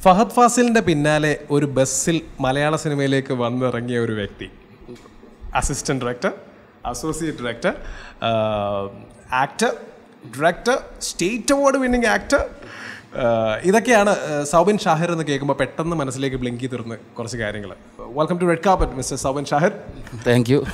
ഫഹദ് ഫാസിലിന്റെ പിന്നാലെ ഒരു ബസ്സിൽ മലയാള സിനിമയിലേക്ക് വന്നിറങ്ങിയ ഒരു വ്യക്തി assistant director associate director actor director state award winning actor ഇതൊക്കെയാണ് ആ, സൗബിൻ ഷാഹിർ എന്ന് കേൾക്കുമ്പോൾ പെട്ടെന്ന് മനസ്സിലേക്ക് ബ്ലിങ്കി തീർന്ന് കുറച്ച് കാര്യങ്ങൾ welcome to red carpet mister Soubin Shahir thank you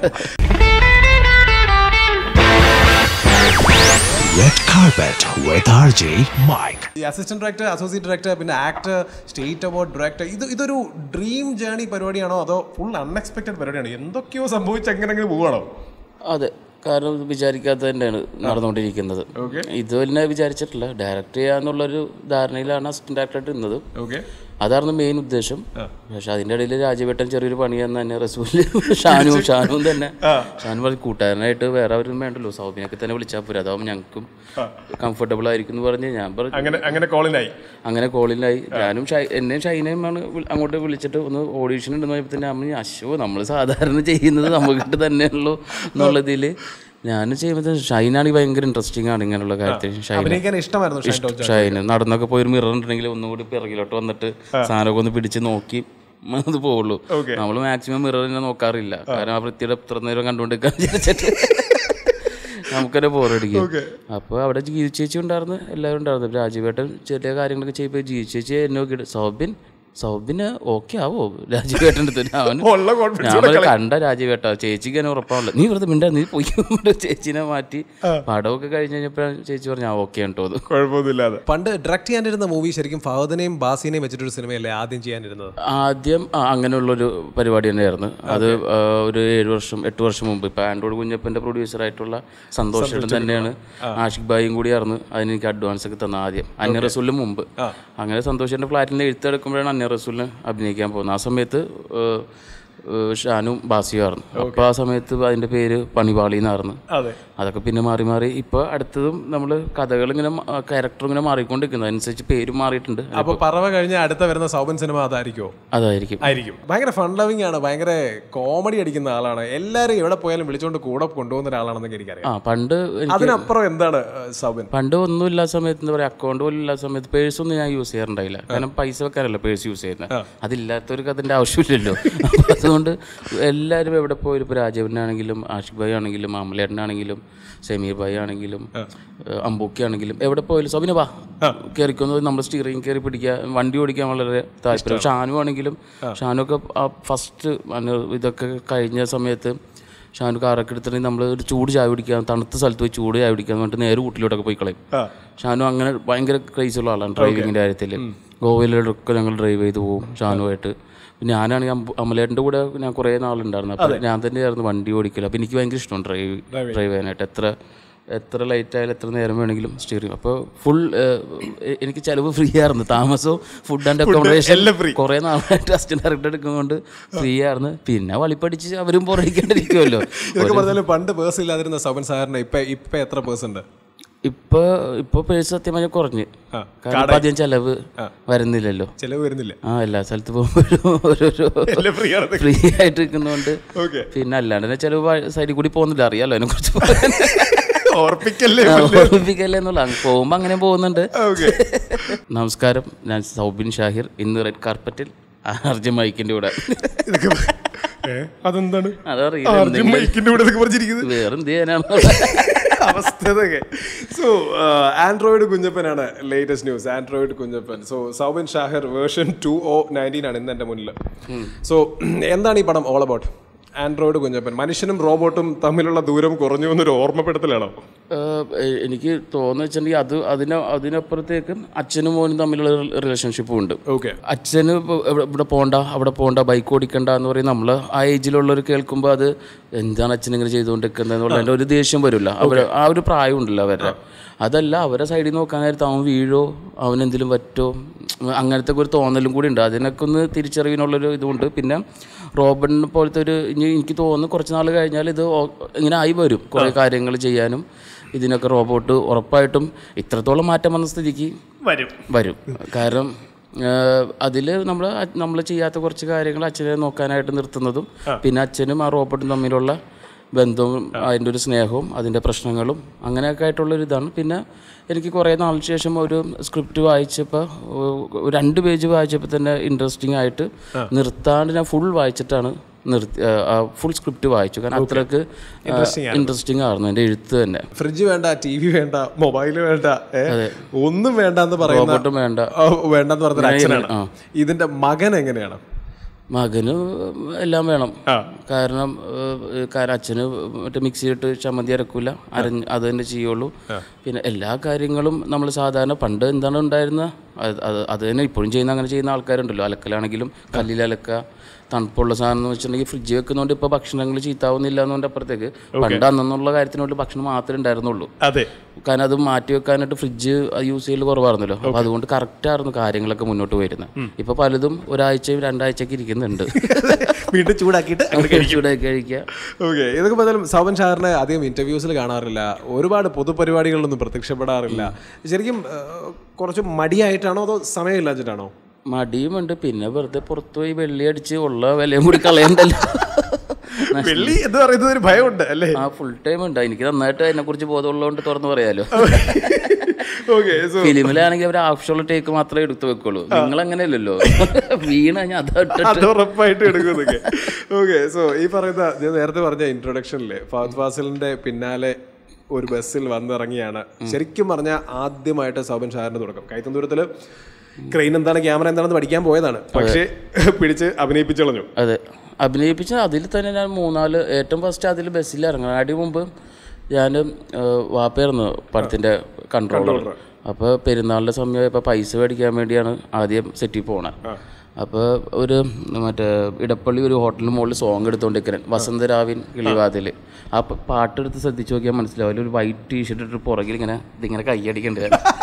Red Carpet with RJ Mike. ഈ അസിസ്റ്റന്റ് ഡയറക്ടർ അസോസിയേറ്റ് ഡയറക്ടർ പിന്നെ ആക്ടർ സ്റ്റേറ്റ് അവാർഡ് ഡയറക്ടർ ഇത് ഇതൊരു ഡ്രീം ജേണി പരിപാടിയാണോ അതോ ഫുൾ അൺഎക്സ്പെക്ടഡ് പരിപാടിയാണോ എന്തൊക്കെയോ സംഭവിച്ച് എങ്ങനെങ്കിലും പോവാണോ അതെ കാരണം ഇത് വിചാരിക്കാത്ത തന്നെയാണ് നടന്നുകൊണ്ടിരിക്കുന്നത് ഇത് തന്നെ വിചാരിച്ചിട്ടില്ല ഡയറക്റ്റ് ചെയ്യാന്നുള്ളൊരു ധാരണയിലാണ് അസിസ്റ്റന്റ് ഡയറക്ടറായിട്ട് നിന്നത് ഓക്കെ അതായിരുന്നു മെയിൻ ഉദ്ദേശം പക്ഷെ അതിൻ്റെ ഇടയിൽ രാജവേട്ടൻ ചെറിയൊരു പണി എന്ന് തന്നെ റസൂല് ഷാനുവും ഷാനുവും തന്നെ ഷാനു പറഞ്ഞ് കൂട്ടുകാരനായിട്ട് വേറെ അവരും വേണ്ടല്ലോ സൗബിനൊക്കെ തന്നെ വിളിച്ചാൽ പോരാ അതാവുമ്പോൾ ഞങ്ങൾക്കും കംഫർട്ടബിൾ ആയിരിക്കും എന്ന് പറഞ്ഞ് ഞാൻ പറഞ്ഞു അങ്ങനെ അങ്ങനെ കോളിനായി അങ്ങനെ കോളിലായി ഞാനും ഷൈ എന്നെയും ഷൈനയുമാണ് വിളി- അങ്ങോട്ട് വിളിച്ചിട്ട് ഒന്ന് ഓഡീഷൻ ഉണ്ടെന്ന് പറഞ്ഞപ്പോൾ തന്നെ അമ്മ അശോ നമ്മൾ സാധാരണ ചെയ്യുന്നത് നമുക്കിട്ട് തന്നെയുള്ളൂ എന്നുള്ളതിൽ ഞാൻ ചെയ്യുമ്പോൾ ഷൈനാണെങ്കിൽ ഭയങ്കര ഇൻട്രസ്റ്റിംഗ് ആണ് ഇങ്ങനെയുള്ള കാര്യത്തിൽ ഷൈന അഭിനയിക്കാൻ ഇഷ്ടമായിരുന്നു ഷൈൻ ടോം ഷൈന് നടന്നൊക്കെ പോയി ഒരു മിറർ ഉണ്ടെങ്കിൽ ഒന്നുകൂടി പിറകിലോട്ട് വന്നിട്ട് സാധനമൊക്കെ ഒന്ന് പിടിച്ച് നോക്കി അത് പോവുള്ളൂ നമ്മൾ മാക്സിമം മിററിനെ നോക്കാറില്ല കാരണം ആ വൃത്തിയുടെ എത്ര നേരം കണ്ടുകൊണ്ടിരിക്കാൻ വിചാരിച്ചിട്ട് നമുക്കെന്നെ ബോറടിക്കും അപ്പോൾ അവിടെ ജീവ ചേച്ചി ഉണ്ടായിരുന്നു എല്ലാവരും ഉണ്ടായിരുന്നു രാജീവേട്ടൻ ചെറിയ കാര്യങ്ങളൊക്കെ ചെയ്യുമ്പോൾ ജീവ ചേച്ചി എന്നെ നോക്കിയിട്ട് സൗബിൻ സൗബിന് ഓക്കെ ആവോ രാജീവേട്ടൻ്റെ അടുത്ത് അവൻ ഉള്ള confidence ഞാൻ പറഞ്ഞു, കണ്ട രാജീവേട്ട ചേച്ചിക്ക് തന്നെ ഉറപ്പാണല്ലോ നീ വെറുതെ മിണ്ടാ നീ പോയി ചേച്ചിനെ മാറ്റി പടമൊക്കെ കഴിഞ്ഞ് കഴിഞ്ഞപ്പോഴാണ് ചേച്ചി പറഞ്ഞു ആ ഓക്കെ കേട്ടോ അത് കുഴപ്പമൊന്നുമില്ലാതെ പണ്ട് ഡയറക്ട് ചെയ്യാനിരുന്ന മൂവി ശരിക്കും ഫഹദിനെയും ബാസിനെയും വെച്ചിട്ടൊരു സിനിമയല്ലേ ആദ്യം ചെയ്യാനിരുന്നത് ആദ്യം ആ, അങ്ങനെയുള്ളൊരു പരിപാടി തന്നെയായിരുന്നു അത് ആ, ഒരു ഏഴ് വർഷം എട്ട് വർഷം മുമ്പ് ഇപ്പൊ ആൻഡ്രോയിഡ് കുഞ്ഞപ്പന്റെ പ്രൊഡ്യൂസറായിട്ടുള്ള സന്തോഷം തന്നെയാണ് ആഷിഖ് ബായും കൂടിയായിരുന്നു അതിന് എനിക്ക് അഡ്വാൻസ് ഒക്കെ തന്ന ആദ്യം അന്യ റസൂലിന് മുമ്പ് അങ്ങനെ സന്തോഷിന്റെ ഫ്ലാറ്റിൽ നിന്ന് എഴുത്തെടുക്കുമ്പോഴാണ് അന്യ റസൂലിന് അഭിനയിക്കാൻ പോകുന്നത് ആ സമയത്ത് ഏ, ഏ, ഷാനും ബാസിയായിരുന്നു അപ്പോൾ ആ സമയത്ത് അതിന്റെ പേര് പണിവാളി എന്നായിരുന്നു അതെ അതൊക്കെ പിന്നെ മാറി മാറി ഇപ്പോൾ അടുത്തതും നമ്മൾ കഥകൾ ഇങ്ങനെ ക്യാരക്ടർ ഇങ്ങനെ മാറിക്കൊണ്ടിരിക്കുന്നു അതനുസരിച്ച് പേരും മാറിയിട്ടുണ്ട് അപ്പൊ പറവ കഴിഞ്ഞ അടുത്ത വരുന്ന സൗബൻ സിനിമ അതായിരിക്കുമോ അതായിരിക്കും ആയിരിക്കും ഭയങ്കര ഫൺ ലവിങ് ആണ് ഭയങ്കര കോമഡി അടിക്കുന്ന ആളാണ് എല്ലാരും എവിടെ പോയാലും വിളിച്ചോണ്ട് കൂടെ കൊണ്ടുപോകുന്ന ഒരാളാണെന്നൊക്കെ എനിക്കറിയാം ആ പണ്ട് എനിക്ക് അതിനപ്പുറം എന്താണ് ഏഹ്, സൗബൻ പണ്ട് ഒന്നും ഇല്ലാത്ത സമയത്ത് എന്താ പറയുക അക്കൗണ്ട് പോലും ഇല്ലാത്ത സമയത്ത് പേഴ്സ് ഒന്നും ഞാൻ യൂസ് ചെയ്യാറുണ്ടായില്ല കാരണം പൈസ വെക്കാനല്ല പേഴ്സ് യൂസ് ചെയ്യുന്നത് അതില്ലാത്തവർക്ക് അതിൻ്റെ ആവശ്യമില്ലല്ലോ അപ്പോൾ അതുകൊണ്ട് എല്ലാവരും എവിടെ പോയാലും ഇപ്പോൾ രാജീവനാണെങ്കിലും ആഷിഖ് ഭായി ആണെങ്കിലും അമലേട്ടനാണെങ്കിലും സമീർ ഭായി ആണെങ്കിലും ഏഹ് അമ്പൂക്കി ആണെങ്കിലും എവിടെ പോയാലും സബിന് വാ കയറിക്കൊന്ന് നമ്മൾ സ്റ്റിയറിംഗ് കയറി പിടിക്കുക വണ്ടി ഓടിക്കാൻ വളരെ താല്പര്യം ഷാനു ആണെങ്കിലും ഷാനു ഒക്കെ ഫസ്റ്റ് ഇതൊക്കെ കഴിഞ്ഞ സമയത്ത് ഷാനു കാറൊക്കെ എടുത്തിട്ടുണ്ടെങ്കിൽ നമ്മൾ ഒരു ചൂട് ചായ കുടിക്കാൻ തണുത്ത സ്ഥലത്ത് പോയി ചൂട് ചായ കുടിക്കാൻ പറഞ്ഞിട്ട് നേരെ വീട്ടിലോട്ടൊക്കെ പോയി കളയും ഷാനു അങ്ങനെ ഭയങ്കര ക്രൈസ് ഉള്ള ആളാണ് ഡ്രൈവിങ്ങിൻ്റെ കാര്യത്തിൽ ഗോവയിലൊക്കെ ഞങ്ങൾ ഡ്രൈവ് ചെയ്ത് പോകും ഷാനുമായിട്ട് പിന്നെ ഞാനാണെങ്കിൽ അമ്പ- അമലേട്ടൻ്റെ കൂടെ ഞാൻ കുറേ നാളുണ്ടായിരുന്നു അപ്പോൾ ഞാൻ തന്നെയായിരുന്നു വണ്ടി ഓടിക്കൽ അപ്പോൾ എനിക്ക് ഭയങ്കര ഇഷ്ടമാണ് ഡ്രൈവ് ഡ്രൈവ് ചെയ്യാനായിട്ട് എത്ര എത്ര ലൈറ്റ് ആയാലും എത്ര നേരം വേണമെങ്കിലും സ്റ്റിയറിംഗ് അപ്പോൾ ഫുൾ എനിക്ക് ചിലവ് ഫ്രീ ആയിരുന്നു താമസവും ഫുഡ് ആൻഡ് അക്കോമഡേഷൻ കുറേ നാളായിട്ട് അസിസ്റ്റന്റ് ഡയറക്ടർ എടുക്കുന്നതുകൊണ്ട് ഫ്രീ ആയിരുന്നു പിന്നെ വളിപ്പടിച്ച് അവരും പുറകിക്കാണ്ടിരിക്കുമല്ലോ ഇതൊക്കെ പറഞ്ഞാലും പണ്ട് പേഴ്സ് ഇല്ലാതിരുന്ന സൗബൻ സാറിന് ഇപ്പൊ ഇപ്പൊ എത്ര പേഴ്സ് ഉണ്ട് ഇപ്പൊ ഇപ്പൊ പേഴ്സ് സത്യം പറഞ്ഞാൽ കുറഞ്ഞ് കാരണം ഇപ്പൊ അധികം ചെലവ് വരുന്നില്ലല്ലോ ചെലവ് വരുന്നില്ല ആ എല്ലാ സ്ഥലത്ത് പോകുമ്പോഴും ഓരോരോ ഫ്രീ ആണ് ഫ്രീ ആയിട്ട് നിൽക്കുന്നതുകൊണ്ട് ഓക്കെ പിന്നെ അല്ലാണ്ട് തന്നെ ചെലവ് സൈഡിൽ കൂടി പോകുന്നില്ല അറിയാലോ അതിനെ കുറിച്ച് ഓർപ്പിക്കല്ലേ ഓർമ്മിപ്പിക്കല്ലേ എന്നുള്ള പോകുമ്പോ അങ്ങനെ പോകുന്നുണ്ട് ഓക്കെ നമസ്കാരം ഞാൻ സൗബിൻ ഷാഹിർ ഇന്ന് റെഡ് കാർപ്പറ്റിൽ അർജുൻ മൈക്കിന്റെ കൂടെ ഇതൊക്കെ ഏ, അതെന്താണ് അതറിയില്ല അർജുൻ മൈക്കിന്റെ കൂടെ ഇതൊക്കെ പറഞ്ഞിരിക്കുന്നത് വേറെ എന്ത് ചെയ്യാനാണ് അവസ്ഥ ഇതൊക്കെ സോ ആൻഡ്രോയിഡ് കുഞ്ഞപ്പനാണ് latest news Android Kunjappan so Soubin Shahir version two O nineteen ആണ് ഇന്ന് എൻ്റെ മുന്നിൽ സോ എന്താണ് ഈ പടം ഓൾ അബൌട്ട് ആൻഡ്രോയിഡ് കുഞ്ഞപ്പൻ മനുഷ്യനും റോബോട്ടും തമ്മിലുള്ള ദൂരം കുറഞ്ഞു എന്നൊരു ഓർമ്മപ്പെടുത്തലാണോ ഏഹ് എ- എനിക്ക് തോന്നുന്നു വെച്ചിട്ടുണ്ടെങ്കിൽ അത് അതിന് അതിനപ്പുറത്തേക്ക് അച്ഛനും മോനും തമ്മിലുള്ള റിലേഷൻഷിപ്പും ഉണ്ട് ഓക്കെ അച്ഛന് ഇപ്പൊ ഇവിടെ ഇവിടെ പോണ്ട അവിടെ പോണ്ട ബൈക്ക് ഓടിക്കണ്ട എന്ന് പറയും നമ്മൾ ആ ഏജിലുള്ളവർ കേൾക്കുമ്പോൾ അത് എന്താണ് അച്ഛൻ ഇങ്ങനെ ചെയ്തുകൊണ്ടിരിക്കുന്നത് എന്നുള്ളതിൻ്റെ ഒരു ദേഷ്യം വരില്ല അവർ ആ ഒരു പ്രായം ഉണ്ടല്ലോ അവരുടെ അതല്ല അവരെ സൈഡിൽ നോക്കാൻ നേരത്ത് അവൻ വീഴോ അവനെന്തെങ്കിലും പറ്റോ ഉം, അങ്ങനത്തെ ഒരു തോന്നലും കൂടി ഉണ്ട് അതിനൊക്കെ ഒന്ന് തിരിച്ചറിവിനുള്ളൊരു ഇതുണ്ട് പിന്നെ റോബൻ പോലത്തെ ഒരു ഇനി എനിക്ക് തോന്നുന്നു കുറച്ച് നാൾ കഴിഞ്ഞാൽ ഇത് ഓ- ഇങ്ങനെ ആയി വരും കുറേ കാര്യങ്ങൾ ചെയ്യാനും ഇതിനൊക്കെ റോബോട്ട് ഉറപ്പായിട്ടും ഇത്രത്തോളം മാറ്റം വന്ന സ്ഥിതിക്ക് വരും വരും കാരണം അതിൽ നമ്മൾ നമ്മൾ ചെയ്യാത്ത കുറച്ച് കാര്യങ്ങൾ അച്ഛനെ നോക്കാനായിട്ട് നിർത്തുന്നതും പിന്നെ അച്ഛനും ആ റോബോട്ടും തമ്മിലുള്ള ബന്ധവും അതിൻ്റെ ഒരു സ്നേഹവും അതിൻ്റെ പ്രശ്നങ്ങളും അങ്ങനെയൊക്കെ ആയിട്ടുള്ളൊരു ഇതാണ് പിന്നെ എനിക്ക് കുറേ നാളിന് ശേഷം ഒരു സ്ക്രിപ്റ്റ് വായിച്ചപ്പോൾ ഒരു രണ്ട് പേജ് വായിച്ചപ്പോൾ തന്നെ ഇൻട്രസ്റ്റിംഗ് ആയിട്ട് നിർത്താണ്ട് ഞാൻ ഫുൾ വായിച്ചിട്ടാണ് നിർത്തി ഫുൾ സ്ക്രിപ്റ്റ് വായിച്ചു കാരണം അത്രയ്ക്ക് ഇൻട്രസ്റ്റിംഗ് ആയിരുന്നു എൻ്റെ എഴുത്ത് തന്നെ ഫ്രിഡ്ജ് വേണ്ട ടി വി വേണ്ട മൊബൈൽ വേണ്ട ഏ? ഒന്നും വേണ്ട എന്ന് പറയുന്ന റോബോട്ടും വേണ്ട ആ, വേണ്ടെന്ന് പറഞ്ഞ അച്ഛനാണ് ഇതിന്റെ മകൻ എങ്ങനെയാണ് മകന് എല്ലാം വേണം കാരണം ഏഹ്, കാരണം അച്ഛന് മറ്റേ മിക്സിയിട്ട് ചമ്മന്തി അരക്കൂല അരഞ്ഞ് അത് തന്നെ ചെയ്യുള്ളൂ പിന്നെ എല്ലാ കാര്യങ്ങളും നമ്മൾ സാധാരണ പണ്ട് എന്താണ് ഉണ്ടായിരുന്നത് അത് അത് അത് തന്നെ ഇപ്പോഴും ചെയ്യുന്ന അങ്ങനെ ചെയ്യുന്ന ആൾക്കാരുണ്ടല്ലോ അലക്കലാണെങ്കിലും കല്ലിൽ അലക്കുക തണുപ്പുള്ള സാധനം എന്ന് വെച്ചിട്ടുണ്ടെങ്കിൽ ഫ്രിഡ്ജ് വെക്കുന്നതുകൊണ്ട് ഇപ്പോൾ ഭക്ഷണങ്ങൾ ചീത്താവുന്നില്ല എന്നുകൊണ്ട് അപ്പുറത്തേക്ക് പണ്ട് അന്നുള്ള കാര്യത്തിനോട് ഭക്ഷണം മാത്രമേ ഉണ്ടായിരുന്നുള്ളൂ അതെ കാരണം അത് മാറ്റി വെക്കാനായിട്ട് ഫ്രിഡ്ജ് യൂസ് ചെയ്യൽ കുറവായിരുന്നല്ലോ അപ്പോൾ അതുകൊണ്ട് കറക്റ്റ് ആയിരുന്നു കാര്യങ്ങളൊക്കെ മുന്നോട്ട് വരുന്നത് ഇപ്പോൾ പലതും ഒരാഴ്ചയും രണ്ടാഴ്ചയൊക്കെ ഇരിക്കുന്നുണ്ട് വീണ്ടും ചൂടാക്കിയിട്ട് ചൂടാക്കി കഴിക്കുക ഓക്കെ ഇതൊക്കെ പറഞ്ഞാലും സൗബൻ ഷാറിനെ അധികം ഇന്റർവ്യൂസിൽ കാണാറില്ല ഒരുപാട് പൊതുപരിപാടികളിലൊന്നും പ്രത്യക്ഷപ്പെടാറില്ല ശരിക്കും ആ, കുറച്ച് മടിയായിട്ടാണോ അതോ സമയമില്ലാച്ചിട്ടാണോ മടിയുമുണ്ട് പിന്നെ വെറുതെ പുറത്തു പോയി വെള്ളി അടിച്ച് ഉള്ള വിലയും കൂടി കളയണ്ടല്ലോ വെള്ളി എന്ന് പറയുന്നത് ഒരു ഭയമുണ്ട് അല്ലേ ആ ഫുൾ ടൈം ഉണ്ട് എനിക്ക് നന്നായിട്ട് അതിനെക്കുറിച്ച് ബോധമുള്ളതുകൊണ്ട് തുറന്നു പറയാലോ ഓക്കെ സോ ഫിലിമിലാണെങ്കിൽ അവർ ആവശ്യമുള്ള ടേക്ക് മാത്രമേ എടുത്തു വെക്കുള്ളൂ നിങ്ങൾ അങ്ങനെയല്ലല്ലോ വീണ ഞാൻ അത് അത് ഉറപ്പായിട്ട് എടുക്കുന്നതൊക്കെ ഓക്കെ സോ ഈ പറയുന്ന ഞാൻ നേരത്തെ പറഞ്ഞ ഇൻട്രൊഡക്ഷനില് ഫഹദ് ഫാസിലിന്റെ പിന്നാലെ ഒരു ബസ്സിൽ വന്നിറങ്ങിയാണ് ശരിക്കും പറഞ്ഞാൽ ആദ്യമായിട്ട് സൗബൻ ഷാറിന്റെ തുടക്കം കൈത്തന്തൂരത്തില് ക്രെയിൻ എന്താണ് ക്യാമറ എന്താണെന്ന് പഠിക്കാൻ പോയതാണ് പക്ഷേ പിടിച്ച് അഭിനയിപ്പിച്ചു കളഞ്ഞു അതെ അഭിനയിപ്പിച്ച അതിൽ തന്നെ ഞാൻ മൂന്നാല് ഏറ്റവും ഫസ്റ്റ് അതിൽ ബസ്സിൽ ഇറങ്ങണം അടി മുമ്പ് ഞാൻ വാപ്പയായിരുന്നു പടത്തിൻ്റെ കൺട്രോളർ അപ്പോൾ പെരുന്നാളിൻ്റെ സമയമായപ്പോൾ പൈസ മേടിക്കാൻ വേണ്ടിയാണ് ആദ്യം സെറ്റിൽ പോണത് അപ്പോൾ ഒരു മറ്റേ ഇടപ്പള്ളി ഒരു ഹോട്ടലിന് മുകളിൽ സോങ് എടുത്തുകൊണ്ടിരിക്കുന്നത് വസന്തരാവിൻ കിളിവാതിൽ ആ പ- പാട്ടെടുത്ത് ശ്രദ്ധിച്ച് നോക്കിയാൽ മനസ്സിലാവും അതിൽ ഒരു വൈറ്റ് ടീഷർട്ട് ഇട്ട് പുറകിൽ ഇങ്ങനെ ഇതിങ്ങനെ കൈയടിക്കണ്ടേ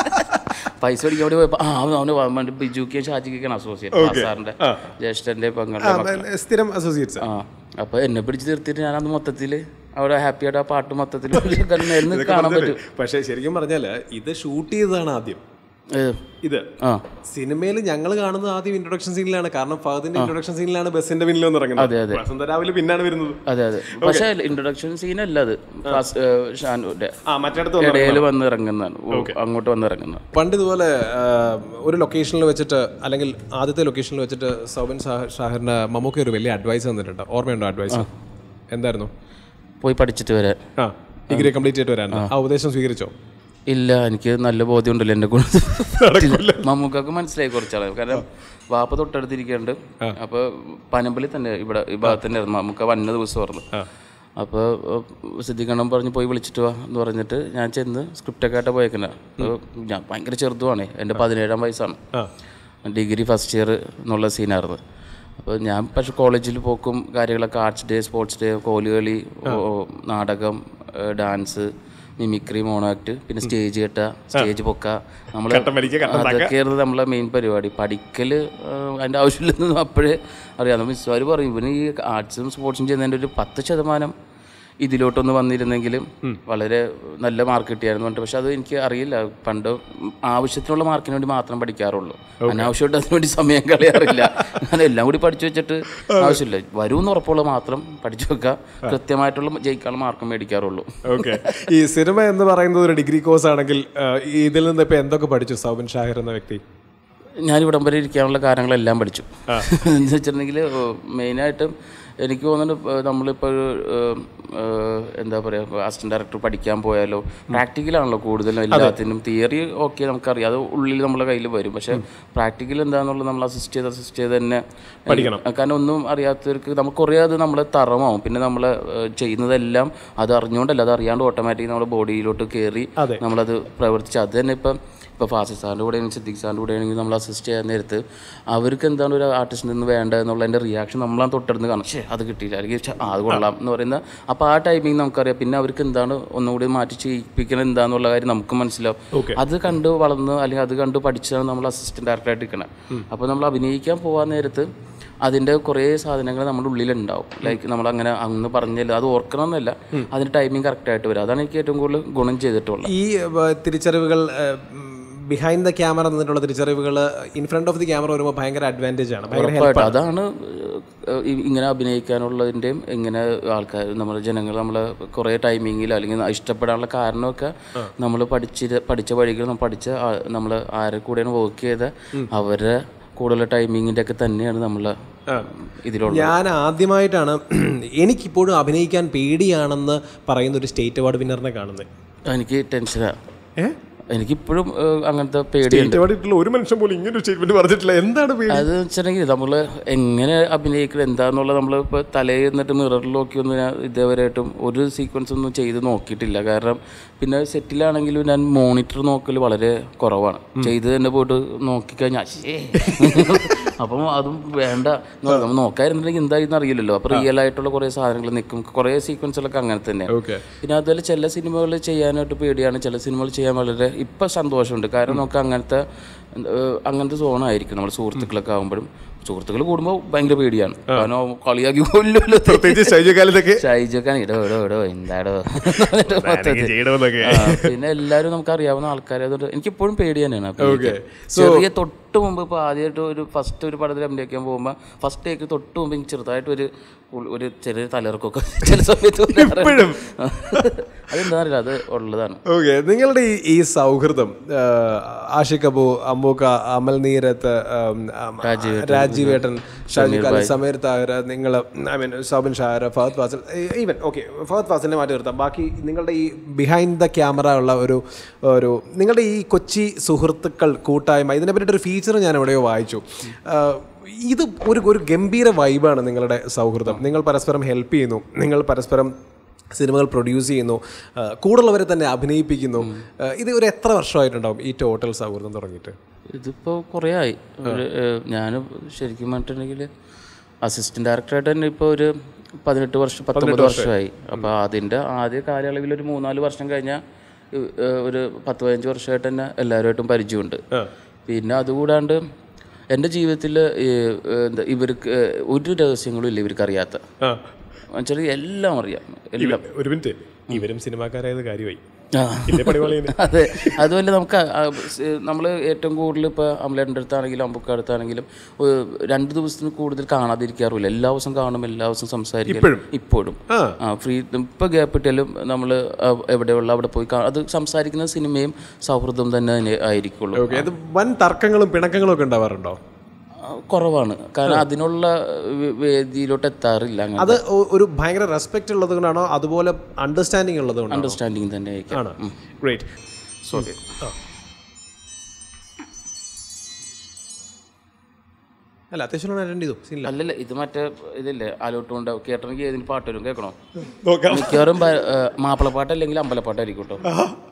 പൈസ മേടിക്കാൻ വേണ്ടി പോയപ്പോൾ ആ അവന് അവന് ബിജുക്ക് ഷാജിക്കാണ് അസോസിയേറ്റ് സാറിൻ്റെ ജ്യേഷ്ഠൻ്റെ പെങ്ങളുടെ മക്കൾ സ്ഥിരം അസോസിയേറ്റ്സ് ആ അപ്പൊ എന്നെ പിടിച്ച് നിർത്തിയിട്ട് ഞാനത് മൊത്തത്തിൽ അവിടെ ഹാപ്പി ആയിട്ട് ആ പാട്ട് മൊത്തത്തിൽ ഇരുന്ന് കാണാൻ പറ്റും പക്ഷേ ശരിക്കും പറഞ്ഞാല് ഇത് ഷൂട്ട് ചെയ്തതാണ് ആദ്യം ഏ, ഇത് ആ സിനിമയിൽ ഞങ്ങൾ കാണുന്നത് ആദ്യം ഇൻട്രൊഡക്ഷൻ സീനിലാണ് കാരണം ഫഹദിന്റെ ഇൻട്രൊഡക്ഷൻ സീനിലാണ് ബസ്സിന്റെ പിന്നിൽ വന്ന് ഇറങ്ങുന്നത് അതെ, അതെ. വസന്തരാവില് പിന്നാണ് വരുന്നത് അതെ അതെ പക്ഷേ ഇൻട്രൊഡക്ഷൻ സീൻ അല്ല അത് ഫസ്റ്റ് ഷാനുന്റെ ആ മറ്റടുത്ത് വന്ന് ഇടയിൽ വന്ന് ഇറങ്ങുന്നതാണ് ഓ, അങ്ങോട്ട് വന്ന് ഇറങ്ങുന്നത് പണ്ട് ഇതുപോലെ ആ, ഒരു ലൊക്കേഷനിൽ വെച്ചിട്ട് അല്ലെങ്കിൽ ആദ്യത്തെ ലൊക്കേഷനിൽ വെച്ചിട്ട് സൗബൻ ഷാ- ഷാഹിറിന് മമ്മൂക്ക് ഒരു വലിയ അഡ്വൈസ് തന്നിട്ടുണ്ട് ഓർമ്മയുണ്ടോ അഡ്വൈസ് എന്തായിരുന്നു പോയി പഠിച്ചിട്ട് വരാൻ ആ ഡിഗ്രി കംപ്ലീറ്റ് ചെയ്തിട്ട് വരാൻ ആ ഉപദേശം സ്വീകരിച്ചോ ഇല്ല എനിക്ക് നല്ല ബോധ്യമുണ്ടല്ലോ എന്നെ കൊണ്ട് മമ്മൂക്കൊക്കെ മനസ്സിലായി കുറച്ചാളെ കാരണം വാപ്പ തൊട്ടടുത്തിരിക്കുന്നുണ്ട് അപ്പോൾ പനമ്പള്ളി തന്നെ ഇവിടെ ഈ ഭാഗത്ത് തന്നെ ആയിരുന്നു മമ്മൂക്ക വന്ന ദിവസം പറഞ്ഞു അപ്പോൾ സിദ്ധിക്കണം പറഞ്ഞ് പോയി വിളിച്ചിട്ട് വാ എന്ന് പറഞ്ഞിട്ട് ഞാൻ ചെന്ന് സ്ക്രിപ്റ്റൊക്കെ ആയിട്ട് പോയേക്കുന്നത് അപ്പോൾ ഞാൻ ഭയങ്കര ചെറുതുമാണ് എൻ്റെ പതിനേഴാം വയസ്സാണ് ഡിഗ്രി ഫസ്റ്റ് ഇയർ എന്നുള്ള സീനായിരുന്നു അപ്പോൾ ഞാൻ പക്ഷെ കോളേജിൽ പോക്കും കാര്യങ്ങളൊക്കെ ആർട്സ് ഡേ സ്പോർട്സ് ഡേ കോലുകളി ഓ, നാടകം ഏഹ്, ഡാൻസ് മിമിക്രി മോണോ ആക്ട് പിന്നെ സ്റ്റേജ് കെട്ട സ്റ്റേജ് പൊക്ക നമ്മൾ അതൊക്കെയായിരുന്നു നമ്മളെ മെയിൻ പരിപാടി പഠിക്കൽ അതിൻ്റെ ആവശ്യമില്ലെന്ന് അപ്പോഴേ അറിയാം മിസ്സുമാർ പറയും ഇവന് ഈ ആർട്സും സ്പോർട്സും ചെയ്യുന്നതിൻ്റെ ഒരു പത്ത് ശതമാനം ഇതിലോട്ടൊന്ന് വന്നിരുന്നെങ്കിലും വളരെ നല്ല മാർക്ക് കിട്ടിയായിരുന്നു പറഞ്ഞിട്ട് പക്ഷെ അത് എനിക്ക് അറിയില്ല പണ്ട് ആവശ്യത്തിനുള്ള മാർക്കിന് വേണ്ടി മാത്രം പഠിക്കാറുള്ളൂ അനാവശ്യമായിട്ട് അതിന് വേണ്ടി സമയം കളയാറില്ല ഞാൻ എല്ലാം കൂടി പഠിച്ചു വെച്ചിട്ട് ആവശ്യമില്ല വരുമെന്ന് ഉറപ്പുള്ള മാത്രം പഠിച്ചു വെക്കുക കൃത്യമായിട്ടുള്ള ജയിക്കാനുള്ള മാർക്കും മേടിക്കാറുള്ളൂ ഓക്കെ ഈ സിനിമ എന്ന് പറയുന്നത് ഒരു ഡിഗ്രി കോഴ്സ് ആണെങ്കിൽ ആ, ഇതിൽ നിന്ന് ഇപ്പൊ എന്തൊക്കെ പഠിച്ചു സൗബൻ ഷാഹിർ എന്ന വ്യക്തി ഞാൻ ഇവിടം വരെ ഇരിക്കാനുള്ള കാര്യങ്ങളെല്ലാം പഠിച്ചു എന്ന് വെച്ചിട്ടുണ്ടെങ്കിൽ മെയിനായിട്ടും എനിക്ക് തോന്നുന്നു ഇപ്പൊ നമ്മളിപ്പോൾ ഒരു ഏഹ്, ഏഹ്, എന്താ പറയുക അസിസ്റ്റന്റ് ഡയറക്ടർ പഠിക്കാൻ പോയാലോ പ്രാക്ടിക്കലാണല്ലോ കൂടുതലും എല്ലാത്തിനും തിയറി ഓക്കെ നമുക്കറിയാം അത് ഉള്ളിൽ നമ്മളെ കയ്യിൽ വരും പക്ഷേ പ്രാക്ടിക്കൽ എന്താണെന്നുള്ളത് നമ്മൾ അസിസ്റ്റ് ചെയ്ത് അസിസ്റ്റ് ചെയ്ത് തന്നെ പഠിക്കണം. കാരണം ഒന്നും അറിയാത്തവർക്ക് നമുക്ക് കുറേ അത് നമ്മളെ തറമാവും പിന്നെ നമ്മൾ ചെയ്യുന്നതെല്ലാം അത് അറിഞ്ഞുകൊണ്ടല്ല അത് അറിയാണ്ട് ഓട്ടോമാറ്റിക് നമ്മുടെ ബോഡിയിലോട്ട് കയറി നമ്മളത് പ്രവർത്തിച്ച് അത് തന്നെ ഇപ്പം ഇപ്പോൾ ഫാസിൽ സാറിൻ്റെ കൂടെ ആണെങ്കിൽ സിദ്ദിഖ് സാറിൻ്റെ കൂടെ ആണെങ്കിൽ നമ്മൾ അസിസ്റ്റ് ചെയ്യാൻ നേരത്ത് അവർക്ക് എന്താണ് ഒരു ആർട്ടിസ്റ്റിൽ നിന്ന് വേണ്ടത് എന്നുള്ളതിൻ്റെ റിയാക്ഷൻ നമ്മളാ തൊട്ടിരുന്ന് കാണും ശേ അത് കിട്ടിയില്ല അല്ലെങ്കിൽ ഛെ, ആ, അത് കൊള്ളാം എന്ന് പറയുന്ന അപ്പോൾ ആ ടൈമിങ് നമുക്കറിയാം പിന്നെ അവർക്ക് എന്താണ് ഒന്നുകൂടി മാറ്റി ചെയ്യിപ്പിക്കണം എന്താന്നുള്ള കാര്യം നമുക്ക് മനസ്സിലാവും അത് കണ്ട് വളർന്ന് അല്ലെങ്കിൽ അത് കണ്ട് പഠിച്ചാണ് നമ്മൾ അസിസ്റ്റന്റ് ഡയറക്ടറായിട്ട് നിൽക്കണം അപ്പോൾ നമ്മൾ അഭിനയിക്കാൻ പോകാൻ നേരത്ത് അതിൻ്റെ കുറേ സാധനങ്ങൾ നമ്മുടെ ഉള്ളിലുണ്ടാവും ലൈക്ക് നമ്മൾ അങ്ങനെ അന്ന് പറഞ്ഞില്ല അത് ഓർക്കണമെന്നല്ല അതിൻ്റെ ടൈമിംഗ് കറക്റ്റായിട്ട് വരും അതാണ് എനിക്ക് ഏറ്റവും കൂടുതൽ ഗുണം ചെയ്തിട്ടുള്ളത് ഈ ആ, തിരിച്ചറിവുകൾ ബിഹൈൻഡ് ദ ക്യാമറ നിന്നിട്ടുള്ള തിരിച്ചറിവുകൾ in front of the camera വരുമ്പോൾ ഭയങ്കര അഡ്വാൻറ്റേജ് ആണ് ഭയങ്കര ഉറപ്പായിട്ടും അതാണ് ഏഹ്, ഇ- ഇങ്ങനെ അഭിനയിക്കാനുള്ളതിൻ്റെയും ഇങ്ങനെ ആൾക്കാർ നമ്മുടെ ജനങ്ങൾ നമ്മളെ കുറേ ടൈമിങ്ങിൽ അല്ലെങ്കിൽ ഇഷ്ടപ്പെടാനുള്ള കാരണമൊക്കെ നമ്മൾ പഠിച്ച പഠിച്ച വഴികൾ നമ്മൾ പഠിച്ച നമ്മൾ ആരെ കൂടെയാണ് വർക്ക് ചെയ്ത അവരെ കൂടുതൽ ടൈമിങ്ങിൻ്റെ ഒക്കെ തന്നെയാണ് നമ്മൾ ഇതിലുള്ള ഞാൻ ആദ്യമായിട്ടാണ് എനിക്കിപ്പോഴും അഭിനയിക്കാൻ പേടിയാണെന്ന് പറയുന്ന ഒരു സ്റ്റേറ്റ് അവാർഡ് വിന്നറിനെ കാണുന്നത് എനിക്ക് ടെൻഷനാണ് ഏ എനിക്കിപ്പോഴും ഏഹ്, അങ്ങനത്തെ പേടിയുണ്ട് സ്റ്റേറ്റ് അവാർഡ് ഇട്ടുള്ള ഒരു മനുഷ്യൻ പോലും ഇങ്ങനെ ഒരു സ്റ്റേറ്റ്മെന്റ് പറഞ്ഞിട്ടില്ല എന്താണ് പേടി അത് വെച്ചിട്ടുണ്ടെങ്കിൽ നമ്മൾ എങ്ങനെ അഭിനയിക്കണം എന്താന്നുള്ളത് നമ്മൾ ഇപ്പോൾ തലയിൽ നിന്നിട്ട് മിററിൽ നോക്കി ഒന്നും ഞാൻ ഇതേവരെയായിട്ടും ഒരു സീക്വൻസ് ഒന്നും ചെയ്ത് നോക്കിയിട്ടില്ല കാരണം പിന്നെ സെറ്റിലാണെങ്കിലും ഞാൻ മോണിറ്റർ നോക്കൽ വളരെ കുറവാണ് ചെയ്ത് തന്നെ പോയിട്ട് നോക്കിക്കഴിഞ്ഞാൽ ശ്ശേ. അപ്പം അതും വേണ്ട നമ്മൾ നോക്കായിരുന്നുണ്ടെങ്കിൽ എന്തായിരുന്നു അറിയില്ലല്ലോ അപ്പോൾ റിയൽ ആയിട്ടുള്ള കുറേ സാധനങ്ങൾ നിൽക്കും കുറേ സീക്വൻസുകളൊക്കെ അങ്ങനെ തന്നെയാണ് ഓക്കെ പിന്നെ അതുപോലെ ചില സിനിമകൾ ചെയ്യാനായിട്ട് പേടിയാണ് ചില സിനിമകൾ ചെയ്യാൻ വളരെ ഇപ്പം സന്തോഷമുണ്ട് കാരണം നമുക്ക് അങ്ങനത്തെ ഏഹ്, അങ്ങനത്തെ സോണായിരിക്കും നമ്മൾ സുഹൃത്തുക്കളൊക്കെ ആകുമ്പോഴും സുഹൃത്തുക്കൾ കൂടുമ്പോൾ ഭയങ്കര പേടിയാണ് കാരണം കളിയാക്കി കൊല്ലുമല്ലോ പ്രത്യേകിച്ച് ശൈജകാലത്തൊക്കെ ഷൈജൊക്കെ ഇടോ ഇടോ ഇടോ എന്താടോ എന്നിട്ട് മൊത്തത്തിൽ. ചെയ്യണമെന്നൊക്കെ ആ, പിന്നെ എല്ലാവരും നമുക്ക് അറിയാവുന്ന ആൾക്കാരെ അതുകൊണ്ട് എനിക്ക് എപ്പോഴും പേടി തന്നെയാണ് അഭിനയിക്കാൻ. ചെറിയ തൊട്ട് മുമ്പ് ഇപ്പോൾ ആദ്യമായിട്ട് ഒരു ഫസ്റ്റ് ഒരു പടത്തിൽ അഭിനയിക്കാൻ പോകുമ്പോൾ ഫസ്റ്റ് ടേക്ക് തൊട്ട് മുമ്പ് എനിക്ക് ചെറുതായിട്ട് ഒരു ഉൾ- ഒരു ചെറിയ തലയിറക്കൊക്കെ ചില സമയത്ത് ഇപ്പോഴും? അതെന്താ അറിയില്ല അത് ഉള്ളതാണ് ഓക്കെ നിങ്ങളുടെ ഈ ഈ സൗഹൃദം ആ, ആഷിഖ് അബു അമ്മൂക്ക അമൽ നീരത്ത് ആം, ആം, രാജീവേട്ടൻ ഷാജിഖാൻ സമീർ താഹിർ നിങ്ങൾ I mean Soubin Shahir Fahadh Faasil even okay Fahadh ഫാസിലിനെ മാറ്റി നിർത്താം ബാക്കി നിങ്ങളുടെ ഈ ബിഹൈൻഡ് ദ ക്യാമറ ഉള്ള ഒരു ഒരു നിങ്ങളുടെ ഈ കൊച്ചി സുഹൃത്തുക്കൾ കൂട്ടായ്മ ഇതിനെ പറ്റിയിട്ടൊരു ഫീച്ചർ ഞാൻ എവിടെയോ വായിച്ചു ആ, ഇത് ഒരു ഒരു ഗംഭീര വൈബാണ് നിങ്ങളുടെ സൗഹൃദം നിങ്ങൾ പരസ്പരം ഹെൽപ്പ് ചെയ്യുന്നു നിങ്ങൾ പരസ്പരം സിനിമകൾ പ്രൊഡ്യൂസ് ചെയ്യുന്നു ആ, കൂടുള്ളവരെ തന്നെ അഭിനയിപ്പിക്കുന്നു ആ, ഇത് ഒരു എത്ര വർഷമായിട്ടുണ്ടാവും ഈ ടോട്ടൽ സൗഹൃദം തുടങ്ങിയിട്ട് ഇതിപ്പോൾ കുറേ ആയി ഒരു ഞാൻ ശരിക്കും പറഞ്ഞിട്ടുണ്ടെങ്കിൽ അസിസ്റ്റന്റ് ഡയറക്ടറായിട്ട് തന്നെ ഇപ്പോൾ ഒരു പതിനെട്ട് വർഷം പത്തൊമ്പത് വർഷമായി അപ്പോൾ അതിൻ്റെ ആദ്യ കാലയളവിൽ ഒരു മൂന്നാല് വർഷം കഴിഞ്ഞാൽ ഒരു പത്ത് പതിനഞ്ച് വർഷമായിട്ട് തന്നെ എല്ലാവരുമായിട്ടും പരിചയമുണ്ട് പിന്നെ അതുകൂടാണ്ട് എൻ്റെ ജീവിതത്തിൽ എന്താ ഇവർക്ക് ഏഹ്, ഒരു രഹസ്യങ്ങളും ഇല്ല ഇവർക്ക് അറിയാത്ത എന്നുവെച്ചാൽ എല്ലാം അറിയാം എല്ലാം ഒരു മിനിറ്റ് ഇവരും സിനിമാക്കാരായത് കാര്യമായി ആ. ഇല്ലേ പണിപാളി അതെ അതുമല്ല നമുക്ക് നമ്മൾ ഏറ്റവും കൂടുതൽ ഇപ്പോൾ അമലേൻ്റെ അടുത്താണെങ്കിലും അമ്പുക്ക അടുത്താണെങ്കിലും ഒരു രണ്ട് ദിവസത്തിന് കൂടുതൽ കാണാതിരിക്കാറില്ല എല്ലാ ദിവസവും കാണും എല്ലാ ദിവസവും സംസാരിക്കും ഇപ്പോഴും ആ. ആ ഫ്രീ ഇപ്പോൾ ഗ്യാപ്പ് ഇട്ടാലും നമ്മൾ എവിടെയുള്ള അവിടെ പോയി കാ- അത് സംസാരിക്കുന്ന സിനിമയും സൗഹൃദം തന്നെ അതിന് ആയിരിക്കുള്ളൂ ഓക്കെ ഇത് വൻ തർക്കങ്ങളും പിണക്കങ്ങളും ഒക്കെ ഉണ്ടാവാറുണ്ടോ ആ, കുറവാണ് കാരണം അതിനുള്ള വേ- വേദിയിലോട്ട് എത്താറില്ല അങ്ങനെ അത് ഒ- ഒരു ഭയങ്കര റെസ്പെക്ട് ഉള്ളത് കൊണ്ടാണോ അതുപോലെ അണ്ടർസ്റ്റാൻഡിങ് ഉള്ളത് കൊണ്ടാണോ അണ്ടർസ്റ്റാൻഡിങ് തന്നെ ആയിരിക്കും ആണ് ഗ്രേറ്റ് സോറി അല്ല അത്യാവശ്യം അറ്റൻഡ് ചെയ്തു സീനില്ല അല്ലല്ല ഇത് മറ്റേ ഇതില്ലേ ആലോട്ടുകൊണ്ട് കേട്ടണമെങ്കിൽ ഏതിന് പാട്ട് വരും കേൾക്കണോ നോക്കാം മിക്കവാറും ബ- ഏ, മാപ്പിളപ്പാട്ട് അല്ലെങ്കിൽ അമ്പലപ്പാട്ടായിരിക്കും കേട്ടോ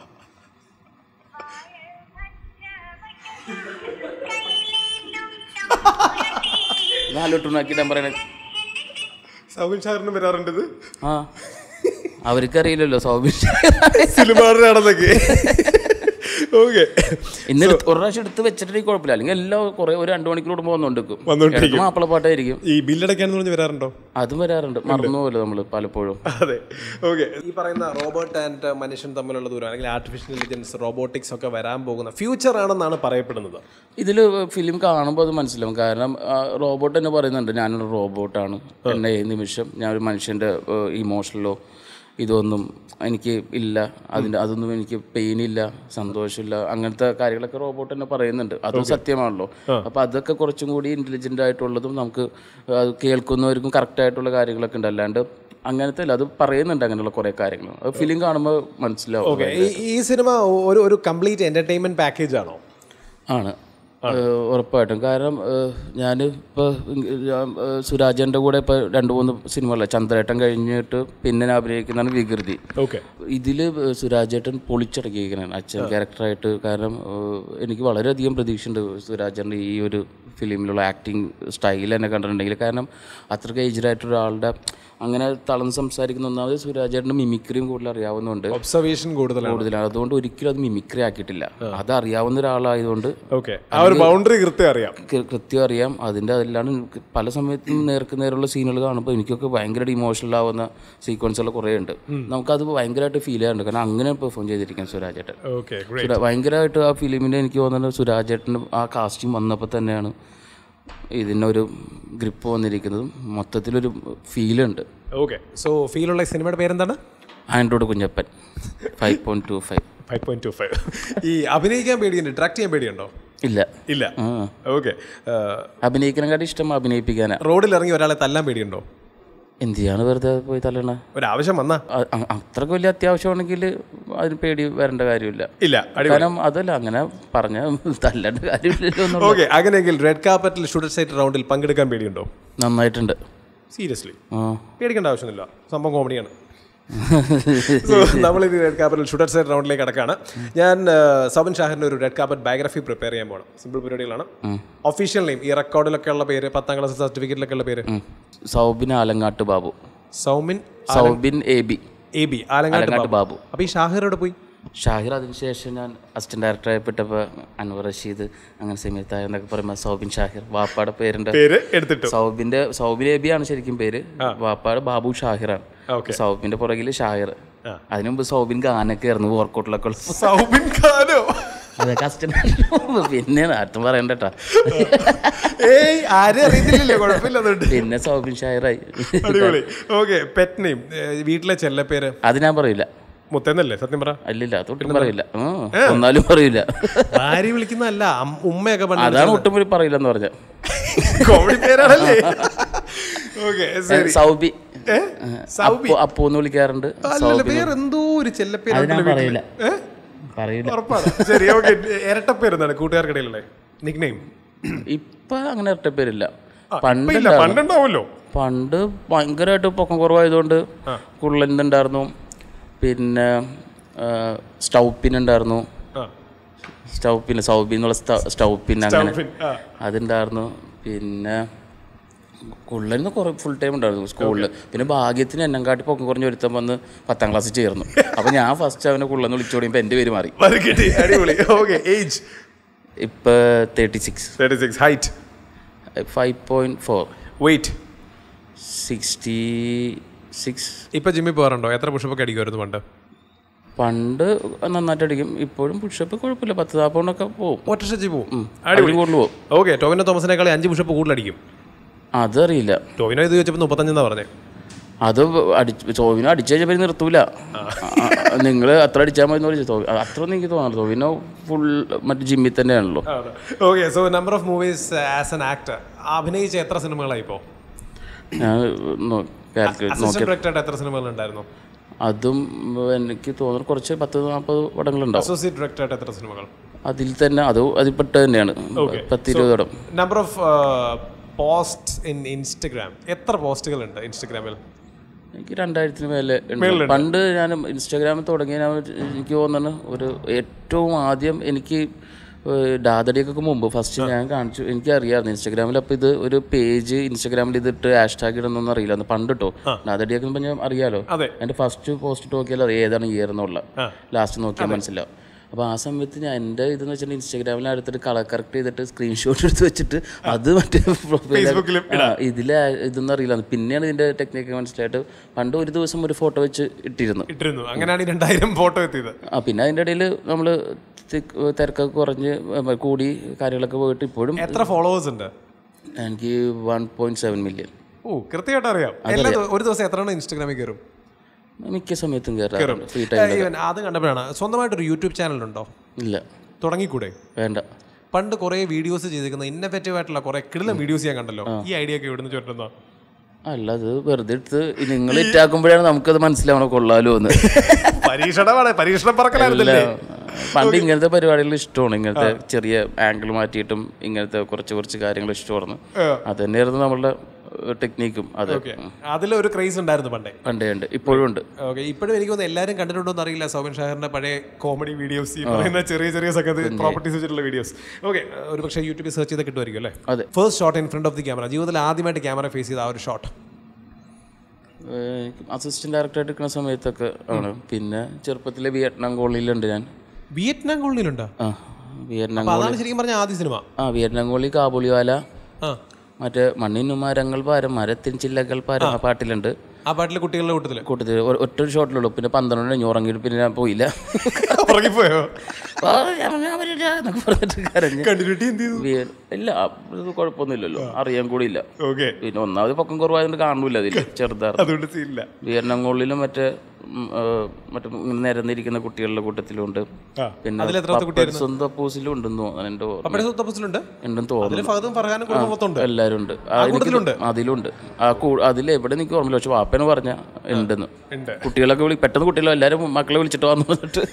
നാലോട്ടുണ്ടാക്കിയിട്ട് പറയണേ സൗബിൻ ഷാറിനും വരാറുണ്ട് ഇത് ആ അവർക്കറിയില്ലല്ലോ സൗബിൻ സിനിമാറിനാണെന്നൊക്കെ ഓക്കെ ഇന്ന് എടുത്ത് ഒരു പ്രാവശ്യം എടുത്ത് വെച്ചിട്ടുണ്ടെങ്കിൽ കുഴപ്പമില്ല അല്ലെങ്കിൽ എല്ലാം കുറെ ഒരു രണ്ട് മണിക്കൂർ കൂടുമ്പോൾ വന്നുകൊണ്ടിരിക്കും വന്നുകൊണ്ടിരിക്കും. മാപ്പിളപ്പാട്ടായിരിക്കും ഈ ബില്ലടയ്ക്കാന്ന് പറഞ്ഞ് വരാറുണ്ടോ അതും വരാറുണ്ട് മറന്നു പോലും നമ്മൾ പലപ്പോഴും അതെ ഓക്കെ ഈ പറയുന്ന റോബോട്ട് ആൻഡ് മനുഷ്യൻ തമ്മിലുള്ള ദൂരം അല്ലെങ്കിൽ ആർട്ടിഫിഷ്യൽ ഇന്റലിജൻസ് റോബോട്ടിക്സ് ഒക്കെ വരാൻ പോകുന്ന ഫ്യൂച്ചർ ആണെന്നാണ് പറയപ്പെടുന്നത് ഇതിൽ ഫിലിം കാണുമ്പോൾ അത് മനസ്സിലാവും കാരണം റോബോട്ട് തന്നെ പറയുന്നുണ്ട് ഞാനൊരു റോബോട്ടാണ് എന്നെ ഈ നിമിഷം ഞാനൊരു മനുഷ്യൻ്റെ ഇമോഷണലോ ഇതൊന്നും എനിക്ക് ഇല്ല അതിൻ്റെ അതൊന്നും എനിക്ക് പെയിൻ ഇല്ല സന്തോഷമില്ല അങ്ങനത്തെ കാര്യങ്ങളൊക്കെ റോബോട്ട് തന്നെ പറയുന്നുണ്ട് അതും സത്യമാണല്ലോ അപ്പോൾ അതൊക്കെ കുറച്ചും കൂടി ഇൻ്റലിജൻ്റ് ആയിട്ടുള്ളതും നമുക്ക് അത് കേൾക്കുന്നവർക്കും കറക്റ്റ് ആയിട്ടുള്ള കാര്യങ്ങളൊക്കെ ഉണ്ട് അല്ലാണ്ട് അങ്ങനത്തെ അല്ല അത് പറയുന്നുണ്ട് അങ്ങനെയുള്ള കുറേ കാര്യങ്ങൾ അത് ഫിലിം കാണുമ്പോൾ മനസ്സിലാവും ഓക്കെ ഈ സിനിമ ഒരു ഒരു കംപ്ലീറ്റ് എന്റർടൈൻമെന്റ് പാക്കേജ് ആണോ ആണ് ഏഹ് ഉറപ്പായിട്ടും കാരണം ഞാൻ ഇപ്പോൾ സുരാജൻ്റെ കൂടെ ഇപ്പോൾ രണ്ട് മൂന്ന് സിനിമകളെ ചന്ദ്രേട്ടൻ കഴിഞ്ഞിട്ട് പിന്നെ ഞാൻ അഭിനയിക്കുന്നതാണ് വികൃതി ഓക്കെ ഇതിൽ സുരാജേട്ടൻ പൊളിച്ചടക്കിയിരിക്കുന്നതാണ് അച്ഛൻ ക്യാരക്ടറായിട്ട് കാരണം ഏഹ് എനിക്ക് വളരെയധികം പ്രതീക്ഷയുണ്ട് സുരാജേട്ടൻ്റെ ഈ ഒരു ഫിലിമിലുള്ള ആക്ടിങ് സ്റ്റൈൽ തന്നെ കണ്ടിട്ടുണ്ടെങ്കിൽ കാരണം അത്രയ്ക്ക് ഏജ്ഡ് ആയിട്ടുള്ള ഒരാളുടെ അങ്ങനെ തളർന്ന് സംസാരിക്കുന്ന ഒന്നാമത് സുരാജേട്ടൻ്റെ മിമിക്രിയും കൂടുതൽ അറിയാവുന്നതുകൊണ്ട് ഒബ്സർവേഷൻ കൂടുതലാണ് കൂടുതലാണ് അതുകൊണ്ട് ഒരിക്കലും അത് മിമിക്രി ആക്കിയിട്ടില്ല അത് അറിയാവുന്ന ഒരാളായതുകൊണ്ട് ഓക്കെ ആ ഒരു ബൗണ്ടറി കൃത്യം അറിയാം കൃ- കൃത്യം അറിയാം അതിൻ്റെ അതെല്ലാം എനിക്ക് പല സമയത്തും നേർക്ക് നേരെയുള്ള സീനുകൾ കാണുമ്പോൾ എനിക്കൊക്കെ ഭയങ്കര ഇമോഷണൽ ആവുന്ന സീക്വൻസുകൾ കുറേ ഉണ്ട് നമുക്കത് ഭയങ്കരമായിട്ട് ഫീൽ ചെയ്യാറുണ്ട് കാരണം അങ്ങനെ പെർഫോം ചെയ്തിരിക്കാൻ സുരാജേട്ടൻ ഓക്കെ സുരാ ഭയങ്കരമായിട്ട് ആ ഫിലിമിൻ്റെ എനിക്ക് തോന്നുന്നത് സുരാജേട്ടന് ആ കാസ്റ്യൂം വന്നപ്പോൾ തന്നെയാണ് ഇതിനൊരു ഗ്രിപ്പ് വന്നിരിക്കുന്നതും മൊത്തത്തിലൊരു ഫീലുണ്ട് ഓക്കെ സോ ഫീലുള്ള സിനിമയുടെ പേരെന്താണ് Android Kunjappan five point two five five point two five ഈ അഭിനയിക്കാൻ പേടിയുണ്ട് ഡയറക്റ്റ് ചെയ്യാൻ പേടിയുണ്ടോ ഇല്ല ഇല്ല ആ ഓക്കെ അഭിനയിക്കാനെക്കാട്ടി ഇഷ്ടം അഭിനയിപ്പിക്കാനാ റോഡിൽ ഇറങ്ങി ഒരാളെ തല്ലാൻ പേടിയുണ്ടോ എന്ത് ചെയ്യാണ് വെറുതെ പോയി തല്ലണ ഒരാവശ്യം വന്നാ അ- അ- അത്രയ്ക്ക് വലിയ അത്യാവശ്യമാണെങ്കിൽ അതിന് പേടി വരേണ്ട കാര്യമില്ല ഇല്ല അടി കാരണം അതല്ല അങ്ങനെ പറഞ്ഞ തല്ലേണ്ട കാര്യമില്ലല്ലോ എന്നുള്ള ഓക്കെ അങ്ങനെയെങ്കിൽ റെഡ് കാർപ്പറ്റിൽ സ്റ്റുഡൻറ് സൈറ്റ് റൗണ്ടിൽ പങ്കെടുക്കാൻ പേടിയുണ്ടോ നന്നായിട്ടുണ്ട് സീരിയസ്ലി ആ പേടിക്കേണ്ട ആവശ്യമൊന്നുമില്ല സംഭവം കോമഡിയാണ് സോ നമ്മളിത് റെഡ് കാർപ്പറ്റിൽ ഷൂട്ടർ സൈഡ് റൗണ്ടിലേക്ക് കടക്കാണ് ഞാൻ ആ, സബൻ ഷാഹിറിന്റെ ഒരു റെഡ് കാർപ്പറ്റ് ബയോഗ്രഫി പ്രിപ്പയർ ചെയ്യാൻ പോകണം സിമ്പിൾ പരിപാടികളാണ് ഒഫീഷ്യൽ നെയിം ഈ റെക്കോർഡിലൊക്കെ ഉള്ള പേര് പത്താം ക്ലാസ് സർട്ടിഫിക്കറ്റിലൊക്കെ ഉള്ള പേര് ഉം. Soubin Alangattu Babu Soubin Soubin A B A B Alangattu Alangattu Babu Babu അപ്പൊ ഈ ഷാഹിർ എവിടെ പോയി ഷാഹിർ അതിനുശേഷം ഞാൻ അസിസ്റ്റന്റ് ഡയറക്ടറായി പെട്ടപ്പോൾ അൻവർ റഷീദ് അങ്ങനെ സമയത്തായ എന്നൊക്കെ പറയുമ്പോൾ സൗബിൻ ഷാഹിർ വാപ്പാടെ പേരുണ്ട് പേര് എടുത്തിട്ടു സൗബിന്റെ സൗബിൻ എബി ആണ് ശരിക്കും പേര് വാപ്പാട് ബാബു ഷാഹിറാണ് Okay. സൗബിന്റെ പുറകിൽ ഷാഹിർ അതിനു മുമ്പ് സൗബിൻ ഗാനൊക്കെ ആയിരുന്നു വർക്കൗട്ടിലൊക്കെ ഉള്ള സൗബിൻ ഖാനോ അതൊക്കെ അസിസ്റ്റന്റ് പിന്നെ ആർത്തും പറയണ്ടട്ടാ ഏയ് ആരും അറിയത്തില്ലല്ലോ കുഴപ്പമില്ല അതുകൊണ്ട് പിന്നെ സൗബിൻ ഷാഹിറായി അടിപൊളി ഓക്കെ പെറ്റ് നെയിം വീട്ടിലെ ചെല്ലപ്പേര് അത് ഞാൻ പറയില്ല മുത്തെന്നല്ലേ സത്യം പറ അല്ലില്ല അതൊട്ടും പറയില്ല ആ, ഒന്നാലും പറയില്ല ഭാര്യ വിളിക്കുന്നതല്ല അം- ഉമ്മയൊക്കെ പണ്ട് അതാണ് ഒട്ടും പോലും പറയില്ലെന്ന് പറഞ്ഞ കോമഡി പേരാണല്ലേ ഓക്കെ ശരി സൗബി ഏ? സൗബി അപ്പു അപ്പു എന്ന് വിളിക്കാറുണ്ട് അല്ലല്ല വേറെന്തോ ഒരു ചെല്ലപ്പേര് ഉണ്ടല്ലോ വീട്ടില്. പറയില്ല. ഏ? പറയില്ല ഉറപ്പാണ് ശരി ഓക്കെ ഇരട്ടപ്പേര് എന്താണ് കൂട്ടുകാർക്കിടയിലല്ലേ നിക് നെയിം ഇപ്പൊ അങ്ങനെ ഇരട്ടപ്പേരില്ല ഇല്ല പണ്ട് പണ്ടുണ്ടാവുമല്ലോ പണ്ട് ഭയങ്കരമായിട്ട് പൊക്കം കുറവായതുകൊണ്ട് കുള്ളനുണ്ടായിരുന്നു പിന്നെ സ്റ്റൗപ്പിൻ ഉണ്ടായിരുന്നു ആ സ്റ്റൗപ്പിൻ സൗബിൻ എന്നുള്ള സ്റ്റൗപ്പിൻ അങ്ങനെ സ്റ്റൗപ്പിൻ, ആ. അതുണ്ടായിരുന്നു പിന്നെ കുള്ളന് കുറെ ഫുൾ ടൈം ഉണ്ടായിരുന്നു സ്കൂളിൽ പിന്നെ ഭാഗ്യത്തിന് എന്നെ കാട്ടി പൊക്കം കുറഞ്ഞ ഒരുത്തം വന്ന് പത്താം ക്ലാസ്സിൽ ചേർന്നു അപ്പം ഞാൻ ഫസ്റ്റ് അവനെ കുള്ളെന്ന് വിളിച്ചു തുടങ്ങിയപ്പോൾ എൻ്റെ പേര് മാറി വരി കിട്ടി അടിപൊളി ഓക്കെ ഏജ് ഇപ്പം thirty six thirty six height five point four weight sixty six ഇപ്പൊ ജിമ്മിൽ പോകാറുണ്ടോ എത്ര പുഷപ്പൊക്കെ അടിക്കുമായിരുന്നു പണ്ട് പണ്ട് നന്നായിട്ട് അടിക്കും ഇപ്പോഴും പുഷപ്പ് കുഴപ്പമില്ല പത്ത് നാൽപ്പതൊക്കെ പോവും ഒറ്റ സ്റ്റെച്ചിൽ പോകും അതിൽ കൂടുതൽ പോവും ഓക്കെ ടോവിനോ തോമസിനേക്കാൾ അഞ്ച് പുഷപ്പ് കൂടുതലടിക്കും അതറിയില്ല ടോവിനോ ഇത് ചോദിച്ചപ്പോൾ മുപ്പത്തഞ്ചെന്നാ പറഞ്ഞേ അത് അടിച്ച് ചോവിനോ അടിച്ചു കഴിഞ്ഞപ്പോൾ നിർത്തൂല നിങ്ങൾ അത്ര അടിച്ചാൽ മതി എന്ന് പറഞ്ഞു തോവി അത്ര ഒന്നും എനിക്ക് തോന്നുന്നു തോവിനോ ഫുൾ മറ്റു ജിമ്മിൽ തന്നെയാണല്ലോ okay so number of movies as an actor അഭിനയിച്ച എത്ര സിനിമകളായി ഇപ്പോൾ ഞാൻ കാൽക്കുലേറ്റ് അസിസ്റ്റന്റ് നോക്കി ഡയറക്ടറായിട്ട് എത്ര സിനിമകൾ ഉണ്ടായിരുന്നു അതും എനിക്ക് തോന്നുന്നു കുറച്ച് പത്ത് നാൽപ്പത് പടങ്ങളുണ്ടാവും അസോസിയേറ്റ് ഡയറക്ടറായിട്ട് എത്ര സിനിമകൾ അതിൽ തന്നെ അത് അതിൽ പെട്ട് തന്നെയാണ് പത്ത് ഇരുപത് പടം number of post in Instagram എത്ര പോസ്റ്റുകൾ ഉണ്ട് ഇൻസ്റ്റഗ്രാമിൽ എനിക്ക് രണ്ടായിരത്തിന് മേലെ ഉണ്ട്. പണ്ട് ഞാൻ ഇൻസ്റ്റാഗ്രാമിൽ തുടങ്ങിയ ഞാൻ ഒരു- എനിക്ക് തോന്നുന്നു ഒരു ഏറ്റവും ആദ്യം എനിക്ക് ഏഹ് ഡാദടിയൊക്കെ മുമ്പ് ഫസ്റ്റ് ഞാൻ കാണിച്ചു എനിക്ക് അറിയാമായിരുന്നു ഇൻസ്റ്റാഗ്രാമിൽ അപ്പോൾ ഇത് ഒരു പേജ് ഇൻസ്റ്റാഗ്രാമിൽ ഇതിട്ട് ഹാഷ്ടാഗ് ഇടുന്നൊന്നും അറിയില്ല പണ്ട് കേട്ടോ ഡാദടിയൊക്കെ ഞാൻ അറിയാലോ അതെ. എൻ്റെ ഫസ്റ്റ് പോസ്റ്റ് നോക്കിയാൽ അറിയാം ഏതാണ് ഇയർ എന്നുള്ള ലാസ്റ്റ് നോക്കിയാൽ മനസ്സിലാവും അപ്പോൾ ആ സമയത്ത് ഞാൻ എൻ്റെ ഇതെന്ന് വെച്ചിട്ടുണ്ടെങ്കിൽ ഇൻസ്റ്റാഗ്രാമിൽ അടുത്തിട്ട് കളർ കറക്റ്റ് ചെയ്തിട്ട് സ്ക്രീൻഷോട്ട് എടുത്ത് വെച്ചിട്ട് അത് മറ്റേ ഫേസ്ബുക്കിലും ആ, ഇതിലെ ഇതൊന്നും അറിയില്ല പിന്നെയാണ് ഇതിന്റെ ടെക്നിക്ക് മനസ്സിലായിട്ട് പണ്ട് ഒരു ദിവസം ഒരു ഫോട്ടോ വെച്ച് ഇട്ടിരുന്നു ഇട്ടിരുന്നു അങ്ങനെയാണ് ഈ രണ്ടായിരം ഫോട്ടോ എത്തിയത് ആ പിന്നെ അതിൻ്റെ ഇടയിൽ നമ്മൾ തിരക്കൊക്കെ കുറഞ്ഞ് ഉം, കൂടി കാര്യങ്ങളൊക്കെ പോയിട്ട് ഇപ്പോഴും എത്ര ഫോളോവേഴ്സ് ഉണ്ട് എനിക്ക് വൺ പോയിന്റ് സെവൻ മില്യൺ ഓ കൃത്യമായിട്ട് അറിയാം എല്ലാ ദിവ- ഒരു ദിവസം എത്ര എണ്ണം ഇൻസ്റ്റാഗ്രാമിൽ കയറും മിക്ക സമയത്തും കയറാറുണ്ട് ഫ്രീ ടൈം ഈവൻ അത് കണ്ടപ്പോഴാണ് സ്വന്തമായിട്ടൊരു യൂട്യൂബ് ചാനലുണ്ടോ ഇല്ല തുടങ്ങിക്കൂടെ വേണ്ട പണ്ട് കുറേ വീഡിയോസ് ചെയ്തിരിക്കുന്ന ഇന്നോവേറ്റീവ് ആയിട്ടുള്ള കുറേ കിടിലം വീഡിയോസ് ഞാൻ കണ്ടല്ലോ ഈ ഐഡിയ ഒക്കെ ഇവിടുന്ന് ചുരുട്ടുന്നോ അല്ല അത് വെറുതെ എടുത്ത് നിങ്ങൾ ഇറ്റാക്കുമ്പോഴാണ് നമുക്കത് മനസ്സിലാവണം കൊള്ളാലോ എന്ന് പരീക്ഷണമാണ് പരീക്ഷണം പറക്കലായിരുന്നല്ലേ പണ്ട് ഇങ്ങനത്തെ പരിപാടികൾ ഇഷ്ടമാണ് ഇങ്ങനത്തെ ചെറിയ ആംഗിൾ മാറ്റിയിട്ടും ഇങ്ങനത്തെ കുറച്ച് കുറച്ച് കാര്യങ്ങൾ ഇഷ്ടമായിരുന്നു അത് തന്നെയായിരുന്നു നമ്മളുടെ ടെക്നീക്കും അത് അതിലൊരു ക്രേസ് ഉണ്ടായിരുന്നു പണ്ടേ പണ്ടേ ഉണ്ട് ഇപ്പോഴും ഉണ്ട് ഓക്കെ ഇപ്പോഴും എനിക്ക് തോന്നുന്നു എല്ലാവരും കണ്ടിട്ടുണ്ടോ എന്ന് അറിയില്ല സൗബിൻ ഷാഹിറിന്റെ പഴയ കോമഡി വീഡിയോസ് ഈ പറയുന്ന ചെറിയ ചെറിയ സംഗതി പ്രോപ്പർട്ടീസ് വെച്ചിട്ടുള്ള വീഡിയോസ് ഓക്കെ ഒരു പക്ഷേ യൂട്യൂബിൽ സെർച്ച് ചെയ്ത് കിട്ടുമായിരിക്കും അല്ലേ അതെ. First shot in front of the camera ജീവിതത്തിൽ ആദ്യമായിട്ട് ക്യാമറ ഫേസ് ചെയ്ത ആ ഒരു ഷോട്ട് അസിസ്റ്റന്റ് ഡയറക്ടറായിട്ട് എടുക്കുന്ന സമയത്തൊക്കെ ആണ് പിന്നെ ചെറുപ്പത്തിലെ വിയറ്റ്നാം കോളനിയിലുണ്ട് ഞാൻ വിയറ്റ്നാം കോളനിയിലുണ്ടോ ആ വിയറ്റ്നാം അപ്പൊ അതാണ് ശരിക്കും പറഞ്ഞ ആദ്യ സിനിമ ആ വിയറ്റ്നാം കോളി കാബൂളിവാല ആ മറ്റേ മണ്ണിനു മരങ്ങൾ പാരം മരത്തിൻ ചില്ലകൾ പാരം ആ പാട്ടിലുണ്ട് ആ പാട്ടിലെ കുട്ടികളുടെ കൂട്ടത്തില് കൂട്ടത്തിൽ ഒ- ഒറ്റ ഒരു ഷോട്ടിലുള്ളൂ പിന്നെ പന്ത്രണ്ട് കഴിഞ്ഞ് ഉറങ്ങിയിട്ട് പിന്നെ ഞാൻ പോയില്ല ഉറങ്ങിപ്പോയോ ആ, ഞാൻ- ഞാൻ ഒരു അല്ല എന്നൊക്കെ പറഞ്ഞിട്ട് കരഞ്ഞ് കണ്ടിട്ട് എന്ത് ചെയ്തു വിയർ ഇല്ല ഇത് കുഴപ്പമൊന്നുമില്ലല്ലോ അറിയാൻ കൂടി ഇല്ല ഓക്കെ പിന്നെ ഒന്നാമത് പൊക്കം കുറവായതുകൊണ്ട് കാണൂല അതിൽ ചെറുതാർ അതുകൊണ്ട് സീനില്ല വിയറ്റ്നാം മറ്റേ ഉം, ആ, മറ്റേ ഇങ്ങനെ നിരന്നിരിക്കുന്ന കുട്ടികളുടെ കൂട്ടത്തിലുണ്ട് ആ. പിന്നെ അതിലെത്രാമത്തെ കുട്ടിയായിരുന്നു? സ്വന്തം അപ്പോസിലും ഉണ്ടെന്ന് തോന്നുന്നു എൻ്റെ ഓർമ്മ പപ്പയുടെ സ്വത്തപ്പസിലുണ്ട് ഉണ്ടെന്ന് തോന്നുന്നു അതിൽ ഫഹദും ഫർഹാനും കുടുംബം മൊത്തമുണ്ട് എല്ലാവരും ഉണ്ട് ആ, എനിക്ക് കൂട്ടത്തിലുണ്ട്? അതിലുണ്ട് ആ കൂ- അതിൽ എവിടെ എനിക്ക് ഓർമ്മയില്ല പക്ഷെ വാപ്പനെ പറഞ്ഞ ഉണ്ടെന്ന് ഉണ്ട് കുട്ടികളൊക്കെ വിളി പെട്ടെന്ന് കുട്ടികളെ എല്ലാവരും മക്കളെ വിളിച്ചിട്ട് വന്നു എന്നിട്ട്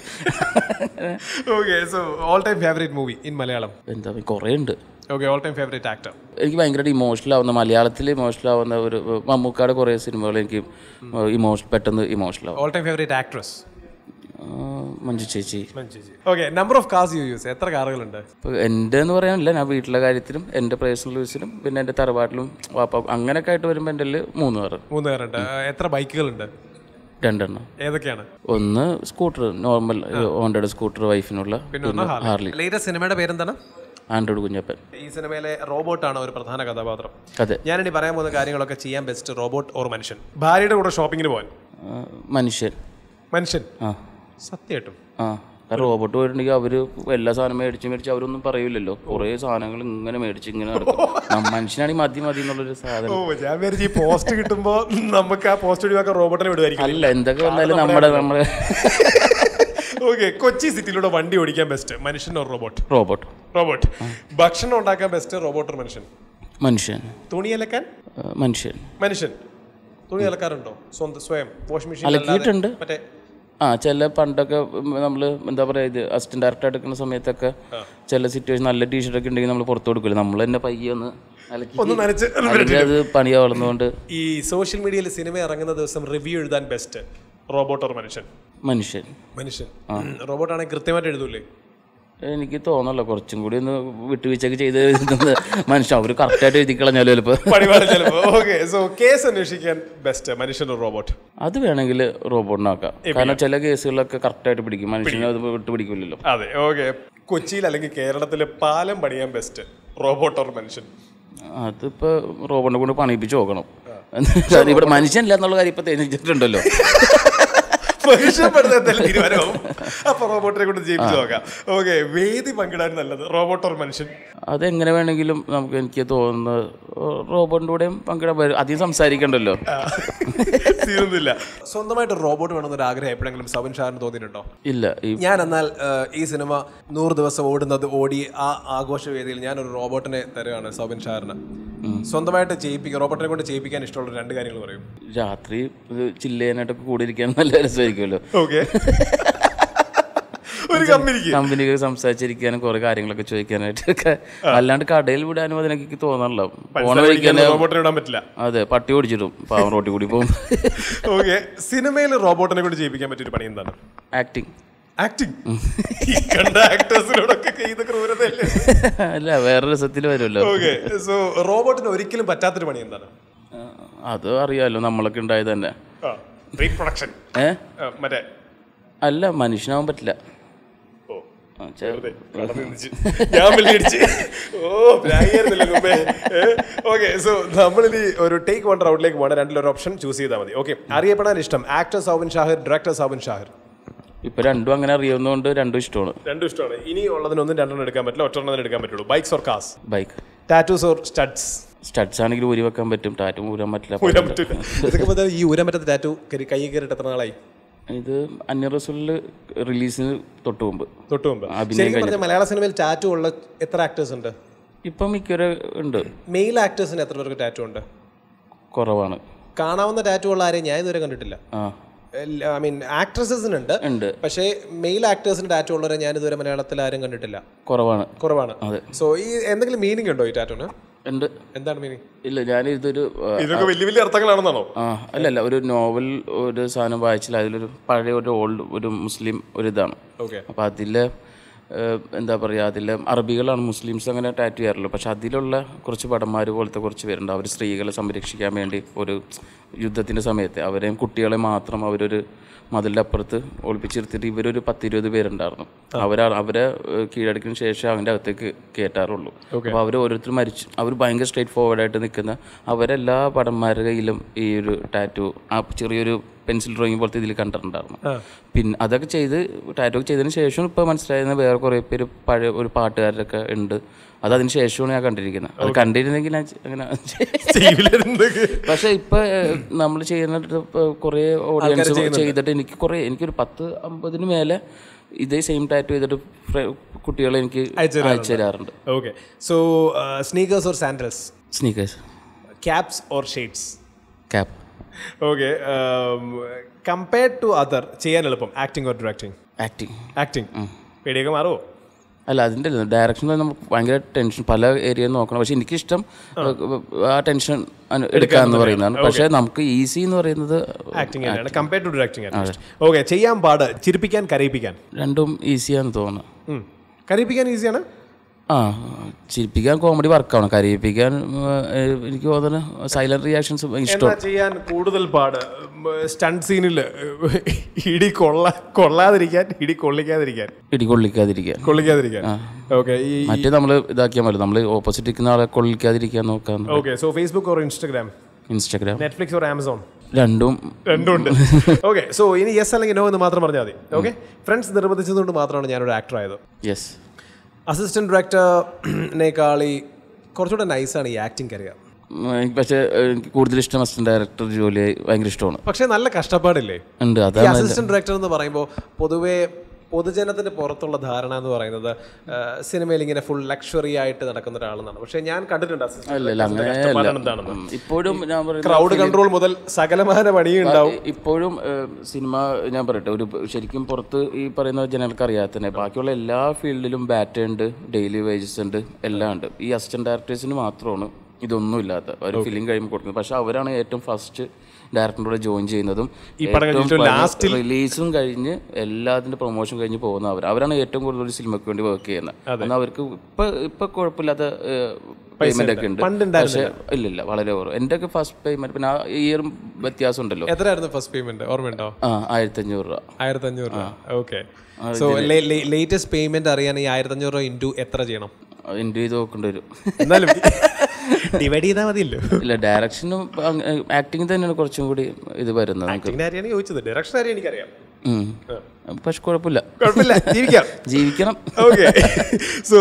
okay so all time favourite movie in Malayalam എന്താ കുറേ ഉണ്ട് okay all time favourite actor എനിക്ക് ഭയങ്കരമായിട്ട് ഇമോഷണൽ ആവുന്ന മലയാളത്തിൽ ഇമോഷണൽ ആവുന്ന ഒരു മമ്മൂക്കാട് കുറേ സിനിമകൾ എനിക്ക് ഇമോഷൻ പെട്ടെന്ന് ഇമോഷണൽ ആവും ഓൾ ടൈം ഫേവറേറ്റ് ആക്ട്രസ് ആ, Manju chechi okay number of cars you use എത്ര കാറുകളുണ്ട് ഇപ്പോൾ എൻ്റെ എന്ന് പറയാനില്ല ഞാൻ വീട്ടിലെ കാര്യത്തിലും എൻ്റെ പേഴ്സണൽ യൂസിലും പിന്നെ എൻ്റെ തറവാട്ടിലും വാപ്പ അങ്ങനെയൊക്കെ ആയിട്ട് വരുമ്പോൾ എൻ്റെ കയ്യില് മൂന്ന് കാറ് മൂന്ന് പേരുണ്ട് എത്ര ബൈക്കുകളുണ്ട് രണ്ടെണ്ണം ഏതൊക്കെയാണ് ഒന്ന് സ്കൂട്ടർ നോർമൽ ഹോണ്ടഡ് സ്കൂട്ടർ വൈഫിനുള്ള പിന്നെ ഹാർലി ലേറ്റസ്റ്റ് സിനിമയുടെ പേരെന്താണ് ആൻഡ്രോയിഡ് കുഞ്ഞപ്പൻ ഈ സിനിമയിലെ റോബോട്ടാണ് ഒരു പ്രധാന കഥാപാത്രം അതെ ഞാനിനി പറയാൻ പോകുന്ന കാര്യങ്ങളൊക്കെ ചെയ്യാൻ ബെസ്റ്റ് റോബോട്ട് ഓർ മനുഷ്യൻ ഭാര്യയുടെ കൂടെ ഷോപ്പിങ്ങിന് പോകാൻ ആ, മനുഷ്യൻ മനുഷ്യൻ ആ സത്യമായിട്ടും ആ റോബോട്ട് പോയിട്ടുണ്ടെങ്കിൽ അവർ എല്ലാ സാധനം മേടിച്ച് മേടിച്ച് അവരൊന്നും പറയൂലല്ലോ കുറേ സാധനങ്ങൾ ഇങ്ങനെ മേടിച്ച് ഇങ്ങനെ നടക്കും നം- മനുഷ്യനാണെങ്കിൽ മതി മതി എന്നുള്ളൊരു ഓ സാധനം ഞാൻ വിചാരിച്ചു ഈ പോസ്റ്റ് കിട്ടുമ്പോ നമുക്ക് ആ പോസ്റ്റ് ഒഴിവാക്കാൻ റോബോട്ടിനെ വിടുമായിരിക്കും അല്ല എന്തൊക്കെ വന്നാലും നമ്മുടെ നമ്മുടെ ഓക്കെ കൊച്ചി സിറ്റിയിലൂടെ വണ്ടി ഓടിക്കാൻ ബെസ്റ്റ് മനുഷ്യൻ ഓർ റോബോട്ട് റോബോട്ട് റോബോട്ട് ഭക്ഷണം ഉണ്ടാക്കാൻ ബെസ്റ്റ് റോബോട്ട് ഓർ മനുഷ്യൻ മനുഷ്യൻ തുണി അലക്കാൻ ആ, മനുഷ്യൻ മനുഷ്യൻ തുണി അലക്കാറുണ്ടോ സ്വന്തം സ്വയം വാഷിംഗ് മെഷീൻ അലക്കിയിട്ടുണ്ട്. മറ്റേ ആ ചില പണ്ടൊക്കെ നമ്മൾ എന്താ പറയുക ഇത് അസിസ്റ്റന്റ് ഡയറക്ടർ എടുക്കുന്ന സമയത്തൊക്കെ ചില സിറ്റുവേഷൻ നല്ല ടീഷർട്ടൊക്കെ ഉണ്ടെങ്കിൽ നമ്മൾ പുറത്ത് കൊടുക്കില്ല നമ്മൾ തന്നെ പയ്യെ ഒന്ന് അലക്കി ഒന്ന് നനച്ച് അല്ലെങ്കിൽ അത് പണിയാവുന്നതുകൊണ്ട് ഈ സോഷ്യൽ മീഡിയയിൽ സിനിമ ഇറങ്ങുന്ന ദിവസം റിവ്യൂ എഴുതാൻ ബെസ്റ്റ് റോബോട്ട് ഓർ മനുഷ്യൻ മനുഷ്യൻ മനുഷ്യൻ റോബോട്ട് ആണെങ്കിൽ കൃത്യമായിട്ട് എഴുതൂലേ എനിക്ക് തോന്നല്ലോ കുറച്ചും കൂടി ഒന്ന് വിട്ടുവീഴ്ചയൊക്കെ ചെയ്ത് എഴുതുന്നത് മനുഷ്യൻ അവർ കറക്റ്റായിട്ട് എഴുതി കളഞ്ഞാലും ചിലപ്പോൾ പണിപാട് ചിലപ്പോ ഓക്കെ സോ കേസ് അന്വേഷിക്കാൻ ബെസ്റ്റ് മനുഷ്യൻ ഓർ റോബോട്ട് അത് വേണമെങ്കിൽ റോബോട്ടിനാക്കാം കാരണം ചില കേസുകളിലൊക്കെ കറക്റ്റായിട്ട് പിടിക്കും മനുഷ്യനെ അത് വിട്ട് പിടിക്കില്ലല്ലോ അതെ ഓക്കെ കൊച്ചിയിൽ അല്ലെങ്കിൽ കേരളത്തിൽ പാലം പണിയാൻ ബെസ്റ്റ് റോബോട്ട് ഓർ മനുഷ്യൻ അതിപ്പോൾ റോബോട്ടിനെ കൊണ്ട് പണിയിപ്പിച്ച് നോക്കണം കാര്യം ഇവിടെ മനുഷ്യനില്ല എന്നുള്ള കാര്യം ഇപ്പം തെളിയിച്ചിട്ടുണ്ടല്ലോ മനുഷ്യപ്പെടുന്ന എന്തായാലും തീരുമാനമാവും അപ്പൊ റോബോട്ടിനെ കൊണ്ട് ജയിപ്പിച്ച് നോക്കാം ഓക്കെ വേദി പങ്കിടാൻ നല്ലത് റോബോട്ട് ഓർ മനുഷ്യൻ അതെങ്ങനെ വേണമെങ്കിലും നമുക്ക് എനിക്ക് തോന്നുന്നത് റോബോട്ടിൻ്റെ കൂടെയും പങ്കിടാൻ വരും അധികം സംസാരിക്കണ്ടല്ലോ തീരുന്നില്ല സ്വന്തമായിട്ട് റോബോട്ട് വേണമെന്നൊരു ആഗ്രഹം എപ്പോഴെങ്കിലും സവൻ ഷാറിന് തോന്നിയിട്ടുണ്ടോ ഇല്ല ഈ ഞാൻ എന്നാൽ ഏഹ്, ഈ സിനിമ നൂറ് ദിവസം ഓടുന്നത് ഓടി ആ ആഘോഷവേദിയിൽ ഞാൻ ഒരു റോബോട്ടിനെ തരുകയാണ് സൗബിൻ ഷാറിന് സ്വന്തമായിട്ട് ചെയ്യിപ്പിക്കുക റോബോട്ടിനെ കൊണ്ട് ചെയ്യിപ്പിക്കാൻ ഇഷ്ടമുള്ള രണ്ട് കാര്യങ്ങൾ പറയും രാത്രി ഇത് ചില്ലേനായിട്ടൊക്കെ കൂടി ഇരിക്കാൻ നല്ല രസമായിരിക്കുമല്ലോ ഓക്കെ ഒരു കമ്പനിക്ക് കമ്പനിക്ക് സംസാരിച്ചിരിക്കാനും കുറെ കാര്യങ്ങളൊക്കെ ചോദിക്കാനായിട്ടൊക്കെ അല്ലാണ്ട് കടയിൽ വിടാനും അതിനൊക്കെ എനിക്ക് തോന്നാനല്ലോ പോണ വഴിക്കാൻ റോബോട്ടിനെ ഇടാൻ പറ്റില്ല അതെ പട്ടി ഓടിച്ചിടും പാവം റോട്ടിൽ കൂടി പോകും ഓക്കെ സിനിമയിൽ റോബോട്ടിനെ കൊണ്ട് ചെയ്യിപ്പിക്കാൻ പറ്റിയൊരു പണി എന്താണ് ആക്ടിങ് ആക്ടിങ് ഈ കണ്ട ആക്ടേഴ്സിനോടൊക്കെ ചെയ്ത ക്രൂരതയല്ലേ അല്ല വേറെ രസത്തിൽ വരുമല്ലോ ഓക്കെ സോ റോബോട്ടിന് ഒരിക്കലും പറ്റാത്തൊരു പണി എന്താണ് അത് അറിയാലോ നമ്മളൊക്കെ ഉണ്ടായത് തന്നെ റീപ്രൊഡക്ഷൻ ഏ മറ്റേ അല്ല മനുഷ്യനാവാൻ പറ്റില്ല ഓ ആ, ചെ- കടന്ന് നിന്നിച്ച്. ഞാൻ വെള്ളിയടിച്ച് ഓ പ്രാഗിയായിരുന്നല്ലോ മുമ്പേ ഓക്കെ സോ നമ്മളിനി ഒരു ടേക്ക് വൺ റൗണ്ടിലേക്ക് പോകണം രണ്ടിലൊരു ഓപ്ഷൻ ചൂസ് ചെയ്താൽ മതി ഓക്കെ അറിയപ്പെടാൻ ഇഷ്ടം ആക്ടർ സൗബിൻ ഷാഹിർ ഡയറക്ടർ സൗബിൻ ഷാഹിർ ഇപ്പൊ രണ്ടും അങ്ങനെ അറിയാവുന്നതുകൊണ്ട് രണ്ടും ഇഷ്ടമാണ് രണ്ടും ഇഷ്ടമാണ് ഇനി ഉള്ളതിനൊന്നും രണ്ടെണ്ണം എടുക്കാൻ പറ്റില്ല ഒറ്റെണ്ണം എടുക്കാൻ പറ്റുള്ളൂ bikes or cars bike tattoos or studs studs ആണെങ്കിൽ ഊരി വെക്കാൻ പറ്റും ടാറ്റും ഊരാൻ പറ്റില്ല ഊരാൻ പറ്റില്ല ഇതൊക്കെ പറ്റാ ഈ ഊരാൻ പറ്റാത്ത ടാറ്റു കൈ കയറിയിട്ട് എത്ര നാളായി ഇത് അന്യ റസൂലില് റിലീസിന് തൊട്ട് മുമ്പ് തൊട്ട് മുമ്പ് അഭിനയം ശരിക്കും പറഞ്ഞാൽ മലയാള സിനിമയിൽ ടാറ്റു ഉള്ള എത്ര ആക്ടേഴ്സ് ഉണ്ട് ഇപ്പം മിക്കൊരു ഉണ്ട് മെയിൽ ആക്ടേഴ്സിന് എത്ര പേർക്ക് ടാറ്റു ഉണ്ട് കുറവാണ് കാണാവുന്ന ടാറ്റു ഉള്ള ആരെയും ഞാൻ ഇതുവരെ കണ്ടിട്ടില്ല ആ ഐ മീൻ ആക്ട്രസസിനുണ്ട് ഉണ്ട് പക്ഷേ മെയിൽ ആക്ടേഴ്സിന് ടാറ്റു ഉള്ളവരെ ഞാൻ ഇതുവരെ മലയാളത്തിൽ ആരും കണ്ടിട്ടില്ല കുറവാണ് കുറവാണ് അതെ. സോ ഈ എന്തെങ്കിലും മീനിങ് ഉണ്ടോ ഈ ടാറ്റുന് ഉണ്ട് എന്താണ് മീനിങ് ഇല്ല ഞാൻ ഇതൊരു ആ, ഇതൊക്കെ വലിയ വലിയ അർത്ഥങ്ങളാണെന്നാണോ ആ അല്ലല്ല ഒരു നോവൽ ഒരു സാധനം വായിച്ചില്ല അതിലൊരു പഴയ ഒരു ഓൾഡ് ഒരു മുസ്ലിം ഒരു ഇതാണ് ഓക്കെ അപ്പോൾ അതിൽ എന്താ പറയുക അതിൽ അറബികളാണ് മുസ്ലിംസ് അങ്ങനെ ടാറ്റു ചെയ്യാറുള്ളൂ പക്ഷെ അതിലുള്ള കുറച്ച് ഭടന്മാർ പോലത്തെ കുറച്ച് പേരുണ്ട് അവർ സ്ത്രീകളെ സംരക്ഷിക്കാൻ വേണ്ടി ഒരു യുദ്ധത്തിൻ്റെ സമയത്ത് അവരെയും കുട്ടികളെ മാത്രം അവരൊരു മതിലിൻ്റെ അപ്പുറത്ത് ഒളിപ്പിച്ചിരുത്തിയിട്ട് ഇവരൊരു പത്തിരുപത് പേരുണ്ടായിരുന്നു അവരാ അവരെ ഏഹ്, കീഴടക്കിന് ശേഷം അവൻ്റെ അകത്തേക്ക് കയറ്റാറുള്ളൂ അപ്പോൾ അവർ ഓരോരുത്തർ മരിച്ചു അവർ ഭയങ്കര സ്ട്രേറ്റ് ഫോർവേഡായിട്ട് നിൽക്കുന്ന അവരെല്ലാ പടന്മാരുടെ കയ്യിലും ഈ ഒരു ടാറ്റു ആ ചെറിയൊരു പെൻസിൽ ഡ്രോയിങ് പോലത്തെ ഇതിൽ കണ്ടിട്ടുണ്ടായിരുന്നു പിന്നെ അതൊക്കെ ചെയ്ത് ടാറ്റോ ഒക്കെ ചെയ്തതിന് ശേഷം ഇപ്പോൾ മനസ്സിലായിരുന്ന വേറെ കുറേ പേര് പഴയ ഒരു പാട്ടുകാരൊക്കെ ഉണ്ട് അത് അതിന് ശേഷമാണ് ഞാൻ കണ്ടിരിക്കുന്നത് അത് കണ്ടിരുന്നെങ്കിൽ ഞാൻ അങ്ങനെ പക്ഷെ ഇപ്പൊ നമ്മൾ ചെയ്യുന്ന കുറേ ഓഡിയൻസ് ചെയ്തിട്ട് എനിക്ക് കുറേ എനിക്കൊരു പത്ത് അമ്പതിന് മേലെ ഇതേ സെയിം ടാറ്റോ ചെയ്തിട്ട് കുട്ടികൾ എനിക്ക് അയച്ചു തരാറുണ്ട് okay so sneakers or sandals sneakers caps or shades cap okay compared to other ചെയ്യാൻ എളുപ്പം acting or directing acting acting പേടിയൊക്കെ മാറുമോ അല്ല അതിൻ്റെ ഡയറക്ഷൻ നമുക്ക് ഭയങ്കര ടെൻഷൻ പല ഏരിയ നോക്കണം പക്ഷെ എനിക്കിഷ്ടം ആ ടെൻഷൻ എടുക്കാന്ന് പറയുന്നതാണ് പക്ഷേ നമുക്ക് ഈസി എന്ന് പറയുന്നത് ആക്ടിങ് തന്നെയാണ് കമ്പയർഡ് ടു ഡയറക്ടിങ് ഓക്കെ ചെയ്യാൻ പാട് ചിരിപ്പിക്കാൻ കരയിപ്പിക്കാൻ രണ്ടും ഈസിയാന്ന് തോന്നുന്നു ഉം. കരയിപ്പിക്കാൻ ഈസിയാണ് ആ ചിരിപ്പിക്കാൻ കോമഡി വർക്കാണ് കരയിപ്പിക്കാൻ ഏഹ്, എനിക്ക് തോന്നുന്നു സൈലന്റ് റിയാക്ഷൻസ് ഇഷ്ടം എന്താ ചെയ്യാൻ കൂടുതൽ പാട് സ്റ്റണ്ട് സീനിൽ ഇടി കൊള്ള കൊള്ളാതിരിക്കാൻ ഇടി കൊള്ളിക്കാതിരിക്കാൻ ഇടി കൊള്ളിക്കാതിരിക്കാൻ കൊള്ളിക്കാതിരിക്കാൻ ഓക്കെ ഈ മറ്റേ നമ്മൾ ഇതാക്കിയാൽ മതി നമ്മൾ ഓപ്പോസിറ്റ് നിൽക്കുന്ന ആളെ കൊള്ളിക്കാതിരിക്കാൻ നോക്കാൻ okay so Facebook or Instagram Instagram Netflix or Amazon രണ്ടും രണ്ടും ഉണ്ട് ഓക്കെ സോ ഇനി യെസ് അല്ലെങ്കിൽ നോ എന്ന് മാത്രം പറഞ്ഞാൽ മതി ഓക്കെ ഫ്രണ്ട്സ് നിർബന്ധിച്ചതുകൊണ്ട് മാത്രമാണ് ഞാനൊരു ആക്ടർ ആയത് യെസ് അസിസ്റ്റന്റ് ഡയറക്ടറിനേക്കാൾ ഈ കുറച്ചുകൂടെ നൈസാണ് ഈ ആക്ടിങ് കരിയർ പക്ഷേ എനിക്ക് കൂടുതൽ ഇഷ്ടം അസിസ്റ്റന്റ് ഡയറക്ടർ ജോലി ഭയങ്കര ഇഷ്ടമാണ് പക്ഷേ നല്ല കഷ്ടപ്പാടില്ലേ ഉണ്ട് ഈ അതാണ് അസിസ്റ്റന്റ് ഡയറക്ടർ എന്ന് പറയുമ്പോൾ പൊതുവേ പൊതുജനത്തിന് പുറത്തുള്ള ധാരണ എന്ന് പറയുന്നത് ആ, സിനിമയിൽ ഇങ്ങനെ ഫുൾ ലക്ഷറി ആയിട്ട് നടക്കുന്ന ഒരാളെന്നാണ് പക്ഷേ ഞാൻ കണ്ടിട്ടുണ്ട് assistant അല്ല അല്ല director ന്റെ അങ്ങനെയല്ല കഷ്ടപ്പാട് എന്താണെന്ന് ഉം. ഇപ്പോഴും ഞാൻ പറയുന്നത് ക്രൗഡ് കൺട്രോൾ മുതൽ സകലമാന പണിയും ഉണ്ടാവും ഇപ്പോഴും ഏഹ്, സിനിമ ഞാൻ പറയട്ടെ ഒരു ശരിക്കും പുറത്ത് ഈ പറയുന്ന ജനങ്ങൾക്ക് അറിയാത്ത തന്നെ ബാക്കിയുള്ള എല്ലാ ഫീൽഡിലും ബാറ്റ് ഉണ്ട് ഡെയിലി വേജസ് ഉണ്ട് എല്ലാം ഉണ്ട് ഈ അസിസ്റ്റന്റ് ഡയറക്ടേഴ്സിന് മാത്രമാണ് ഇതൊന്നും ഇല്ലാത്ത ഒരു ഫിലിം കഴിയുമ്പോൾ കൊടുക്കുന്നത് പക്ഷെ അവരാണ് ഏറ്റവും ഫസ്റ്റ് ഡയറക്ടറിനോട് ജോയിൻ ചെയ്യുന്നതും റിലീസും കഴിഞ്ഞ് എല്ലാത്തിൻ്റെ പ്രൊമോഷൻ കഴിഞ്ഞ് പോകുന്ന അവർ അവരാണ് ഏറ്റവും കൂടുതൽ ഒരു സിനിമയ്ക്ക് വേണ്ടി വർക്ക് ചെയ്യുന്നത് എന്നാൽ അവർക്ക് ഇപ്പൊ ഇപ്പൊ കുഴപ്പമില്ലാത്ത പേയ്മെന്റ് ഒക്കെ ഉണ്ട് പക്ഷേ ഇല്ലില്ല വളരെ കുറവ് എൻ്റെ ഒക്കെ ഫസ്റ്റ് പേയ്മെന്റ് പിന്നെ ആ ഇയറും വ്യത്യാസം ഉണ്ടല്ലോ എത്രയായിരുന്നു ഫസ്റ്റ് പേയ്മെന്റ് ഓർമ്മയുണ്ടോ ആ ആയിരത്തി അഞ്ഞൂറ് രൂപ ആയിരത്തി അഞ്ഞൂറ് രൂപ ഓക്കെ സോ ലേറ്റസ്റ്റ് പേയ്മെന്റ് അറിയാൻ ഈ ആയിരത്തി അഞ്ഞൂറ് രൂപ ഇൻറ്റു എത്ര ചെയ്യണം എൻ്റെ ചെയ്ത് നോക്കേണ്ടി വരും എന്നാലും ഡിവൈഡ് ചെയ്താൽ മതിയല്ലോ ഇല്ല ഡയറക്ഷനും ആക്ടിങ് തന്നെയാണ് കുറച്ചും കൂടി ഇത് വരുന്നത് നമുക്ക് ആക്ടിങ്ങിന്റെ കാര്യമാണ് ചോദിച്ചത് ഡയറക്ഷൻ കാര്യം എനിക്കറിയാം ഉം. പക്ഷെ കുഴപ്പമില്ല കുഴപ്പമില്ല ജീവിക്കാം ജീവിക്കണം okay so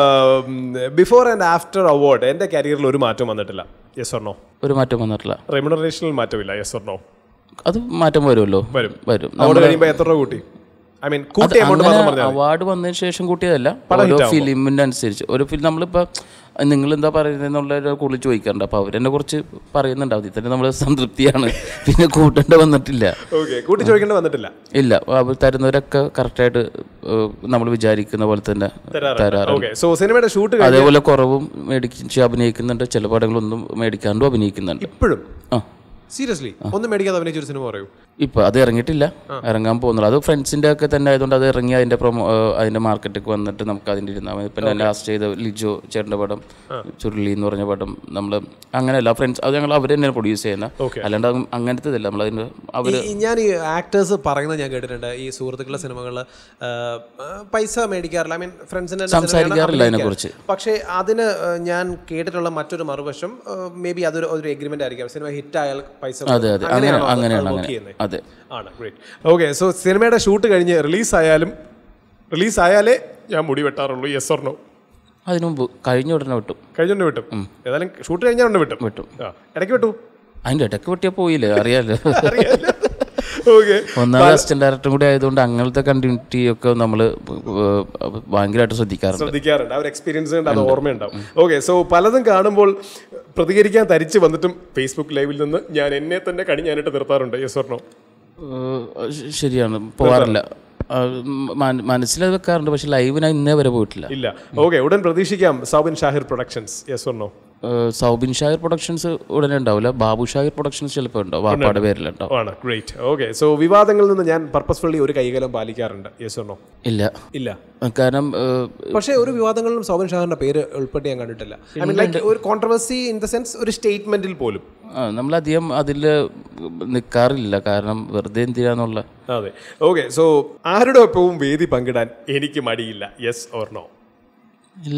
before and after award എൻ്റെ കരിയറിൽ ഒരു മാറ്റം വന്നിട്ടില്ല യെസ് ഓർണോ ഒരു മാറ്റം വന്നിട്ടില്ല റെമുണറേഷനിൽ മാറ്റമില്ല യെസ് ഓർണോ അത് മാറ്റം വരുമല്ലോ വരും. വരും അവാർഡ് കഴിയുമ്പോൾ എത്ര രൂപ കൂട്ടി ഐ മീൻ കൂട്ടി എമൗണ്ട് മാത്രം പറഞ്ഞാൽ അവാർഡ് വന്നതിന് ശേഷം കൂട്ടിയതല്ല ഓരോ ഫിലിമിന്റെ അനുസരിച്ച് ഒരു ഫിലിം നമ്മളിപ്പോ നിങ്ങൾ എന്താ പറയുന്നതെന്നുള്ള കൂടുതൽ ചോദിക്കാറുണ്ട് അപ്പൊ അവരെന്നെ കുറിച്ച് പറയുന്നുണ്ട് അതിൽ തന്നെ നമ്മൾ സംതൃപ്തിയാണ് പിന്നെ കൂട്ടേണ്ട വന്നിട്ടില്ല ഓക്കെ കൂട്ടി ചോദിക്കേണ്ടി വന്നിട്ടില്ല ഇല്ല അവർ തരുന്നവരൊക്കെ കറക്റ്റായിട്ട് നമ്മൾ വിചാരിക്കുന്ന പോലെ തന്നെ തരാറുണ്ട് ഓക്കെ സോ സിനിമയുടെ ഷൂട്ട് അതേപോലെ കുറവും മേടിച്ച് അഭിനയിക്കുന്നുണ്ട് ചില പടങ്ങളൊന്നും മേടിക്കാണ്ടും അഭിനയിക്കുന്നുണ്ട് ഇപ്പോഴും ആ സീരിയസ്ലി ഒന്നും മേടിക്കാതെ അഭിനയിച്ച ഒരു സിനിമ പറയൂ ഇപ്പൊ അത് ഇറങ്ങിയിട്ടില്ല ഇറങ്ങാൻ പോകുന്നുള്ളൂ അത് ഫ്രണ്ട്സിന്റെ ഒക്കെ തന്നെ ആയതുകൊണ്ട് അത് ഇറങ്ങി അതിന്റെ പ്രൊമോ അതിന്റെ മാർക്കറ്റിലേക്ക് വന്നിട്ട് നമുക്ക് അതിന്റെ ഇരുന്നാൽ മതി പിന്നെ ലാസ്റ്റ് ചെയ്ത ലിജോ ചേട്ടന്റെ പടം ചുരുളി എന്ന് പറഞ്ഞ പടം നമ്മൾ അങ്ങനെയല്ല ഫ്രണ്ട്സ് അത് ഞങ്ങൾ അവർ തന്നെയാണ് പ്രൊഡ്യൂസ് ചെയ്യുന്നത് അല്ലാണ്ട് അത് അങ്ങനത്തെ ഇതല്ല നമ്മൾ അതിന്റെ അവര് ഈ- ഞാൻ ഈ ആക്ടേഴ്സ് പറയുന്നത് ഞാൻ കേട്ടിട്ടുണ്ട് ഈ സുഹൃത്തുക്കളുടെ സിനിമകളിൽ പൈസ മേടിക്കാറില്ല ഐ മീൻ ഫ്രണ്ട്സിന്റെ സംസാരിക്കാറില്ല അതിനെക്കുറിച്ച്. പക്ഷേ അതിന് ആ, ഞാൻ കേട്ടിട്ടുള്ള മറ്റൊരു മറുവശം മേ ബി അതൊരു ഒരു എഗ്രിമെന്റ് ആയിരിക്കാം സിനിമ ഹിറ്റ് ആയാൽ പൈസ അതെ അതെ അങ്ങനെ അങ്ങനെയാണോ അത് അങ്ങനെയാണ് work അങ്ങനെ ചെയ്യുന്നത്? അതെ ആണ് ഗ്രേറ്റ് ഓക്കെ സോ സിനിമയുടെ ഷൂട്ട് കഴിഞ്ഞ് റിലീസ് ആയാലും റിലീസ് ആയാലേ ഞാൻ മുടി വെട്ടാറുള്ളൂ യെസ് ഓർണോ അതിനു മുമ്പ് കഴിഞ്ഞ ഉടനെ വിട്ടും കഴിഞ്ഞോണ്ട് വിട്ടും ഏതായാലും ഷൂട്ട് കഴിഞ്ഞാൽ ഉണ്ട് വിട്ടും വിട്ടും ആ ഇടയ്ക്ക് വിട്ടു അതിന്റെ ഇടയ്ക്ക് വെട്ടിയാൽ പോയില്ലേ അറിയാലോ ഓക്കെ ഒന്നാമത് അസിസ്റ്റന്റ് ഡയറക്ടറും കൂടി ആയതുകൊണ്ട് അങ്ങനത്തെ കണ്ടിന്യൂറ്റി ഒക്കെ നമ്മൾ ഭയങ്കരമായിട്ട് ശ്രദ്ധിക്കാറുണ്ട് ശ്രദ്ധിക്കാറുണ്ട് ആ ഒരു എക്സ്പീരിയൻസ് കൊണ്ട് അത് ഓർമ്മയുണ്ടാവും ഓക്കെ സോ പലതും കാണുമ്പോൾ പ്രതികരിക്കാൻ തരിച്ച് വന്നിട്ടും ഫേസ്ബുക്ക് ലൈവിൽ നിന്ന് ഞാൻ എന്നെ തന്നെ കണി ഞാനിട്ട് നിർത്താറുണ്ട് യെസ് ഓർണോ ഏഹ് ശ- ശരിയാണ് പോവാറില്ല ആ, മ- മനസ്സിൽ വെക്കാറുണ്ട് പക്ഷെ ലൈവ് ഞാൻ ഇന്നേ വരെ പോയിട്ടില്ല ഇല്ല ഓക്കെ ഉടൻ പ്രതീക്ഷിക്കാം Soubin Shahir productions yes or no ഏഹ് സൗബിൻ ഷാഹിർ പ്രൊഡക്ഷൻസ് ഉടനെ ഉണ്ടാവില്ല ബാബു ഷാഹിർ പ്രൊഡക്ഷൻസ് ചിലപ്പോൾ ഉണ്ടാവും വാപ്പാടെ പേരിലുണ്ടാവും ആണ് ഗ്രേറ്റ് ഓക്കെ സോ വിവാദങ്ങളിൽ നിന്ന് ഞാൻ പർപ്പസ്ഫുള്ളി ഒരു കൈകലം പാലിക്കാറുണ്ട് യെസ് ഓർണോ ഇല്ല ഇല്ല കാരണം ഏഹ്, പക്ഷേ ഒരു വിവാദങ്ങളിലും സൗബിൻ ഷാഹിറിന്റെ പേര് ഉൾപ്പെട്ട് ഞാൻ കണ്ടിട്ടില്ല ഐ മീൻ ലൈക്ക് ഒരു കോൺട്രവേഴ്സി ഇൻ ദ സെൻസ് ഒരു സ്റ്റേറ്റ്മെന്റിൽ പോലും ആ, നമ്മളധികം അതിൽ നിൽക്കാറില്ല കാരണം വെറുതെ എന്തിനാന്നുള്ള അതെ ഓക്കെ സോ ആരുടെ ഒപ്പവും വേദി പങ്കിടാൻ എനിക്ക് മടിയില്ല യെസ് ഓർ നോ ഇല്ല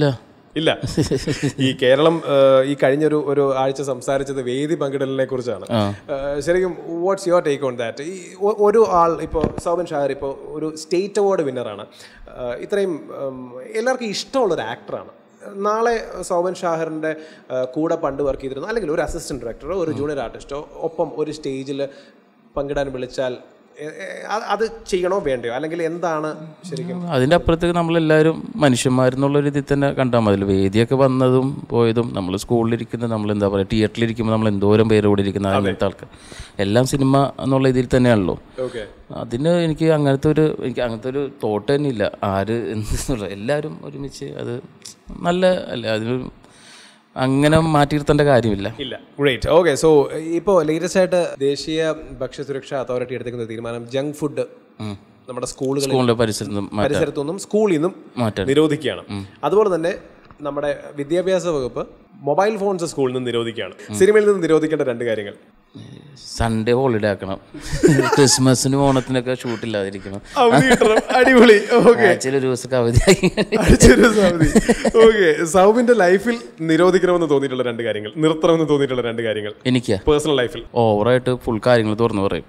ഇല്ല ഈ കേരളം ആ, ഈ കഴിഞ്ഞൊരു ഒരു ആഴ്ച സംസാരിച്ചത് വേദി പങ്കിടലിനെ കുറിച്ചാണ് ആ, ശരിക്കും what's your take on that ഈ ഒ- ഒരു ആൾ ഇപ്പോൾ സൗബൻ ഷാഹർ ഇപ്പോൾ ഒരു സ്റ്റേറ്റ് അവാർഡ് വിന്നറാണ് ഇത്രയും ഉം, എല്ലാവർക്കും ഇഷ്ടമുള്ള ഒരു ആക്ടറാണ് നാളെ സൗബൻ ഷാഹറിൻ്റെ കൂടെ പണ്ട് വർക്ക് ചെയ്തിരുന്ന അല്ലെങ്കിൽ ഒരു അസിസ്റ്റന്റ് ഡയറക്ടറോ ഒരു ജൂനിയർ ആർട്ടിസ്റ്റോ ഒപ്പം ഒരു സ്റ്റേജിൽ പങ്കിടാൻ വിളിച്ചാൽ എ- എ- അത് അത് ചെയ്യണോ വേണ്ടയോ അല്ലെങ്കിൽ എന്താണ് ശരിക്കും അതിൻ്റെ അപ്പുറത്തേക്ക് നമ്മളെല്ലാവരും മനുഷ്യന്മാരെന്നുള്ള ഒരു ഇതിൽ തന്നെ കണ്ടാൽ മതി വേദിയൊക്കെ വന്നതും പോയതും നമ്മൾ സ്കൂളിലിരിക്കുന്ന നമ്മൾ എന്താ പറയുക തിയേറ്ററിലിരിക്കുമ്പോൾ നമ്മൾ എന്തോരം പേര് കൂടെ ഇരിക്കുന്ന അങ്ങനത്തെ ആൾക്കാർ എല്ലാം സിനിമ എന്നുള്ള ഇതിൽ തന്നെയാണല്ലോ ഓക്കെ അതിന് എനിക്ക് അങ്ങനത്തെ ഒരു എനിക്ക് അങ്ങനത്തെ ഒരു തോട്ട് തന്നെ ഇല്ല ആര് എന്നുള്ള എല്ലാവരും ഒരുമിച്ച് അത് നല്ല അല്ല അതിന് അങ്ങനെ മാറ്റി നിർത്തേണ്ട കാര്യമില്ല ഇല്ല ഗ്രേറ്റ് ഓക്കെ സോ ഇപ്പോൾ ലേറ്റസ്റ്റ് ആയിട്ട് ദേശീയ ഭക്ഷ്യസുരക്ഷാ അതോറിറ്റി എടുത്തിരിക്കുന്ന ഒരു തീരുമാനം ജങ്ക് ഫുഡ് നമ്മുടെ സ്കൂളുകളിൽ സ്കൂളിൻ്റെ പരിസരത്ത് നിന്ന് മാറ്റാൻ പരിസരത്തൊന്നും സ്കൂളിൽ നിന്നും മാറ്റാൻ നിരോധിക്കുകയാണ് അതുപോലെ തന്നെ നമ്മുടെ വിദ്യാഭ്യാസ വകുപ്പ് മൊബൈൽ ഫോൺസ് സ്കൂളിൽ നിന്ന് നിരോധിക്കുകയാണ് സിനിമയിൽ നിന്ന് നിരോധിക്കേണ്ട രണ്ട് കാര്യങ്ങൾ സൺഡേ ഹോളിഡേ ആക്കണം ക്രിസ്മസിനും ഓണത്തിനൊക്കെ ഷൂട്ടില്ലാതിരിക്കണം അവധി കിട്ടണം അടിപൊളി ഓക്കെ ആഴ്ചയിൽ ഒരു ദിവസമൊക്കെ അവധിയാക്കി ഓക്കെ സൗബിന്റെ ലൈഫിൽ നിരോധിക്കണമെന്ന് തോന്നിയിട്ടുള്ള രണ്ട് കാര്യങ്ങൾ നിർത്തണമെന്ന് തോന്നിയിട്ടുള്ള രണ്ട് കാര്യങ്ങൾ എനിക്ക് പേഴ്സണൽ ലൈഫിൽ ഓവറായിട്ട് ഫുൾ കാര്യങ്ങൾ തുറന്നു പറയും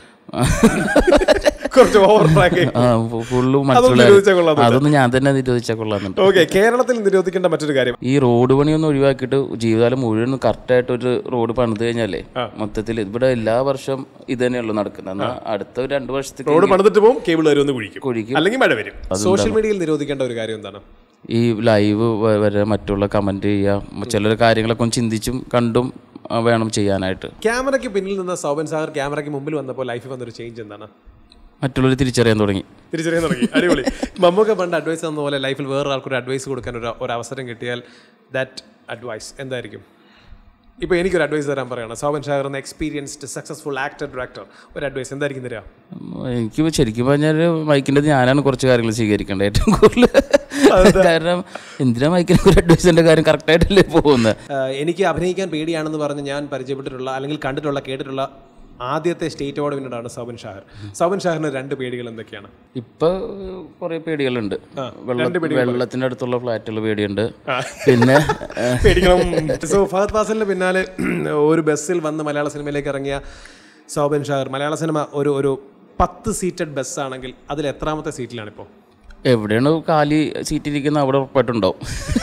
കുറച്ച് ഓവർ ട്രാക്ക് ആ, ഫു- ഫുള്ള് അതൊന്നും മറ്റുള്ള നിരോധിച്ചാൽ കൊള്ളാം അതൊന്നും ഞാൻ തന്നെ നിരോധിച്ചാൽ കൊള്ളാന്നുണ്ട് ഓക്കെ കേരളത്തിൽ നിരോധിക്കേണ്ട മറ്റൊരു കാര്യം ഈ റോഡ് പണിയൊന്നും ഒഴിവാക്കിയിട്ട് ജീവിതകാലം മുഴുവൻ കറക്റ്റായിട്ട് ഒരു റോഡ് പണിത് കഴിഞ്ഞാലേ മൊത്തത്തിൽ ഇവിടെ എല്ലാ വർഷം ഇത് തന്നെയുള്ളൂ നടക്കുന്നത് എന്നാൽ അടുത്ത ഒരു രണ്ട് വർഷത്തേക്ക് റോഡ് പണിതിട്ട് പോകും കേബിൾ വരും ഒന്ന് കുഴിക്കും കുഴിക്കും. അല്ലെങ്കിൽ മഴ വരും സോഷ്യൽ മീഡിയയിൽ നിരോധിക്കേണ്ട ഒരു കാര്യം എന്താണ് ഈ ലൈവ് വ- വരെ മറ്റുള്ള കമന്റ് ചെയ്യുക ചില കാര്യങ്ങളൊക്കെ ഒന്ന് ചിന്തിച്ചും കണ്ടും ആ, വേണം ചെയ്യാനായിട്ട് ക്യാമറയ്ക്ക് പിന്നിൽ നിന്ന് സൗബൻ സാഗർ ക്യാമറയ്ക്ക് മുമ്പിൽ വന്നപ്പോൾ ലൈഫിൽ വന്നൊരു ചേഞ്ച് എന്താണ് മറ്റുള്ളവർ തിരിച്ചറിയാൻ തുടങ്ങി തിരിച്ചറിയാൻ തുടങ്ങി അടിപൊളി മമ്മൂക്ക പണ്ട് അഡ്വൈസ് തന്ന പോലെ ലൈഫിൽ വേറെ ആൾക്കൊരു അഡ്വൈസ് കൊടുക്കാൻ ഒരു ഒരു അവസരം കിട്ടിയാൽ ദാറ്റ് അഡ്വൈസ് എന്തായിരിക്കും ഇപ്പോൾ എനിക്കൊരു അഡ്വൈസ് തരാൻ പറയണം സൗബൻ ഷാഗർ എന്ന എക്സ്പീരിയൻസ്ഡ് സക്സസ്ഫുൾ ആക്ടർ ഡയറക്ടർ ഒരു അഡ്വൈസ് എന്തായിരിക്കും തരിക എനിക്ക് ശരിക്കും പറഞ്ഞാൽ മൈക്കിൻ്റെ ഞാനാണ് കുറച്ച് കാര്യങ്ങൾ സ്വീകരിക്കേണ്ടത് ഏറ്റവും കൂടുതൽ കാരണം എന്തിനാ മൈക്കിനെ ഒരു അഡ്വൈസിൻ്റെ കാര്യം കറക്റ്റായിട്ടല്ലേ പോകുന്നത് ആഹ് എനിക്ക് അഭിനയിക്കാൻ പേടിയാണെന്ന് പറഞ്ഞ് ഞാൻ പരിചയപ്പെട്ടിട്ടുള്ള അല്ലെങ്കിൽ കണ്ടിട്ടുള്ള കേട്ടിട്ടുള്ള ആദ്യത്തെ സ്റ്റേറ്റ് അവാർഡ് വിന്നറാണ് സൗബൻ ഷാഹർ സൗബൻ ഷാഹറിന് രണ്ട് പേടികൾ എന്തൊക്കെയാണ് ഇപ്പൊ കുറെ പേടികളുണ്ട് വെള്ള വെള്ളത്തിന്റെ അടുത്തുള്ള ഫ്ലാറ്റുകൾ പേടിയുണ്ട് പിന്നെ ഏഹ്, പേടിക്കണം സോ ഫഹദ് ഫാസലിന് പിന്നാലെ ഒരു ബസ്സിൽ വന്ന് മലയാള സിനിമയിലേക്ക് ഇറങ്ങിയ സൗബൻ ഷാഹർ മലയാള സിനിമ ഒരു ഒരു പത്ത് സീറ്റഡ് ബസ്സാണെങ്കിൽ അതിൽ എത്രാമത്തെ സീറ്റിലാണ് ഇപ്പോൾ എവിടെയാണ് കാലി സീറ്റ് ഇരിക്കുന്ന അവിടെ ഉറപ്പായിട്ടുണ്ടാവും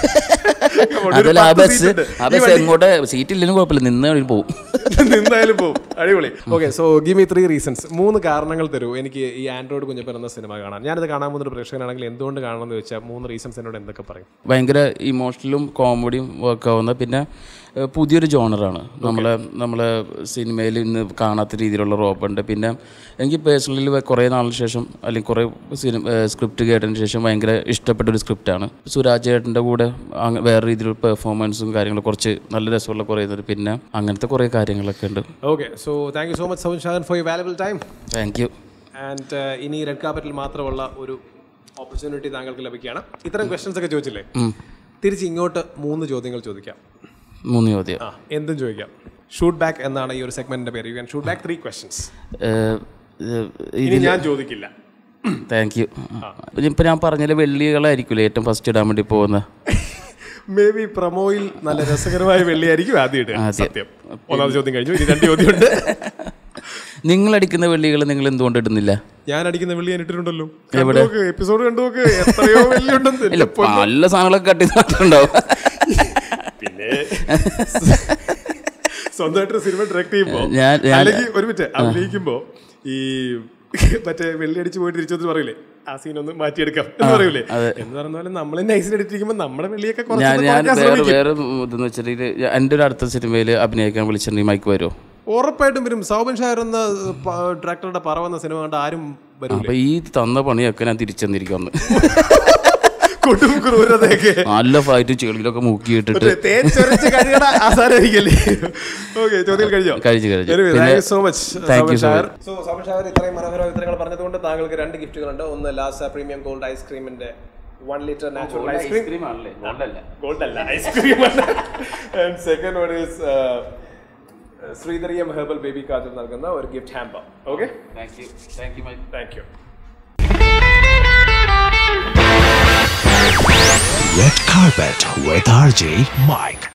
ഒരു അതല്ല ആ പത്ത് ബസ് seat ഉണ്ട്. ആ ബസ് എങ്ങോട്ട് സീറ്റ് ഇല്ലെങ്കിലും കുഴപ്പമില്ല നിന്ന് വഴി പോകും എന്തായാലും പോകും അടിപൊളി okay so give me three reasons മൂന്ന് കാരണങ്ങൾ തരൂ എനിക്ക് ഈ ആൻഡ്രോയിഡ് കുഞ്ഞപ്പൻ എന്ന സിനിമ കാണാൻ ഞാനിത് കാണാൻ പോകുന്ന ഒരു പ്രേക്ഷകനാണെങ്കിൽ എന്തുകൊണ്ട് കാണണം എന്ന് വെച്ചാൽ മൂന്ന് റീസൺസ് എന്നോട് എന്തൊക്കെ പറയും ഭയങ്കര ഇമോഷണലും കോമഡിയും വർക്ക് ആവുന്ന പിന്നെ ഏഹ്, പുതിയൊരു ജോണറാണ് നമ്മളെ നമ്മളെ സിനിമയിൽ ഇന്ന് കാണാത്ത രീതിയിലുള്ള റോപ്പുണ്ട് പിന്നെ എനിക്ക് പേഴ്സണലി കുറേ നാളിന് ശേഷം അല്ലെങ്കിൽ കുറേ സിനിമ സ്ക്രിപ്റ്റ് കേട്ടതിന് ശേഷം ഭയങ്കര ഇഷ്ടപ്പെട്ട ഒരു സ്ക്രിപ്റ്റാണ് സുരാജ് ഏട്ടൻ്റെ കൂടെ അങ്ങ- വേറെ രീതിയിലുള്ള പെർഫോമൻസും കാര്യങ്ങളും കുറച്ച് നല്ല രസമുള്ള കുറേ ഇത് പിന്നെ അങ്ങനത്തെ കുറേ കാര്യങ്ങളൊക്കെ ഉണ്ട് okay so thank you so much Soubin Shahir for you valuable time thank you and ഇനി റെഡ് കാർപ്പറ്റിൽ മാത്രമുള്ള ഒരു ഓപ്പർച്യൂണിറ്റി താങ്കൾക്ക് ലഭിക്കുകയാണ് ഇത്തരം ക്വസ്റ്റ്യൻസ് ഒക്കെ ചോദിച്ചില്ലേ തിരിച്ച് ഇങ്ങോട്ട് മൂന്ന് ചോദ്യങ്ങൾ ചോദിക്കാം മൂന്ന് ചോദ്യം ആ എന്തും ചോദിക്കാം ഷൂട്ട് ബാക്ക് എന്നാണ് ഈ ഒരു സെഗ്മെന്റിന്റെ പേര് you can shoot back three questions ഇനി ഞാൻ ചോദിക്കില്ല താങ്ക് യു ഇപ്പം ഞാൻ പറഞ്ഞാൽ വെള്ളികളായിരിക്കില്ലേ ഏറ്റവും ഫസ്റ്റ് ഇടാൻ വേണ്ടി പോകുന്നത് മേ ബി പ്രമോയിൽ നല്ല രസകരമായ വെള്ളിയായിരിക്കും ആദ്യം ഇടുക സത്യം ഒന്നാമത് ചോദ്യം കഴിഞ്ഞു ഇനി രണ്ട് ചോദ്യമുണ്ട് നിങ്ങൾ അടിക്കുന്ന വെള്ളികൾ നിങ്ങൾ എന്തുകൊണ്ട് ഇടുന്നില്ല ഞാൻ അടിക്കുന്ന വെള്ളി ഞാൻ ഇട്ടിട്ടുണ്ടല്ലോ എപ്പിസോഡ് കണ്ടു നോക്ക് എത്രയോ വെള്ളി ഉണ്ടെന്ന് ഇല്ല നല്ല സാധനങ്ങളൊക്കെ കട്ടി നട്ടുണ്ടാവും പിന്നെ സ്വന്തമായിട്ട് സിനിമ ഡയറക്ട് ചെയ്യുമ്പോ ഞാൻ- ഞാൻ- അല്ലെങ്കിൽ ഒരു മിനിറ്റ് അഭിനയിക്കുമ്പോ ഈ മറ്റേ വെള്ളി അടിച്ച് പോയിട്ട് തിരിച്ചു വന്നിട്ട് പറയില്ലേ ആ സീൻ ഒന്ന് മാറ്റിയെടുക്കാം എന്ന് പറയൂലേ എന്ന് പറഞ്ഞ പോലെ നമ്മൾ നൈസിൽ എടുത്തിരിക്കുമ്പോൾ നമ്മുടെ വെള്ളിയൊക്കെ ഞാൻ കുറച്ചൊന്ന് ഞാൻ കുറയ്ക്കാൻ വേറെ ശ്രമിക്കും. വേറെ ഇതെന്ന് വെച്ചിട്ടുണ്ടെങ്കിൽ എൻ്റെ ഒരു അടുത്ത സിനിമയിൽ അഭിനയിക്കാൻ വിളിച്ചിട്ടുണ്ടെങ്കിൽ മൈക്ക് വരുമോ ഉറപ്പായിട്ടും വരും സൗബൻ ഷാർ എന്ന ഡയറക്ടറുടെ പറ വന്ന സിനിമ കണ്ട ആരും വരും അപ്പൊ ഈ തന്ന പണിയൊക്കെ ഞാൻ തിരിച്ചെന്നിരിക്കുന്നു കൊടും ക്രൂരതയൊക്കെ നല്ല ഫൈറ്റ് ചെളിയിലൊക്കെ മുക്കിയിട്ടിട്ട് തേച്ചൊരച്ച് കഴിയണ ആസാരമായിരിക്കല്ലേ ഓക്കെ ചോദ്യം കഴിഞ്ഞോ കഴിച്ചു കഴിച്ചു thank you so much Thank you so so Soubin Shahir ഇത്രയും മനോഹര ഉത്തരങ്ങൾ പറഞ്ഞതുകൊണ്ട് താങ്കൾക്ക് രണ്ട് ഗിഫ്റ്റുകളുണ്ട് ഒന്ന് ലാസ പ്രീമിയം ഗോൾഡ് ഐസ്ക്രീമിന്റെ one litre natural ice cream gold അല്ല ice cream and second one is Sreedhareeyam herbal baby card നൽകുന്ന ഒരു gift hamper okay thank you thank you my thank you Red Carpet with RJ Mike.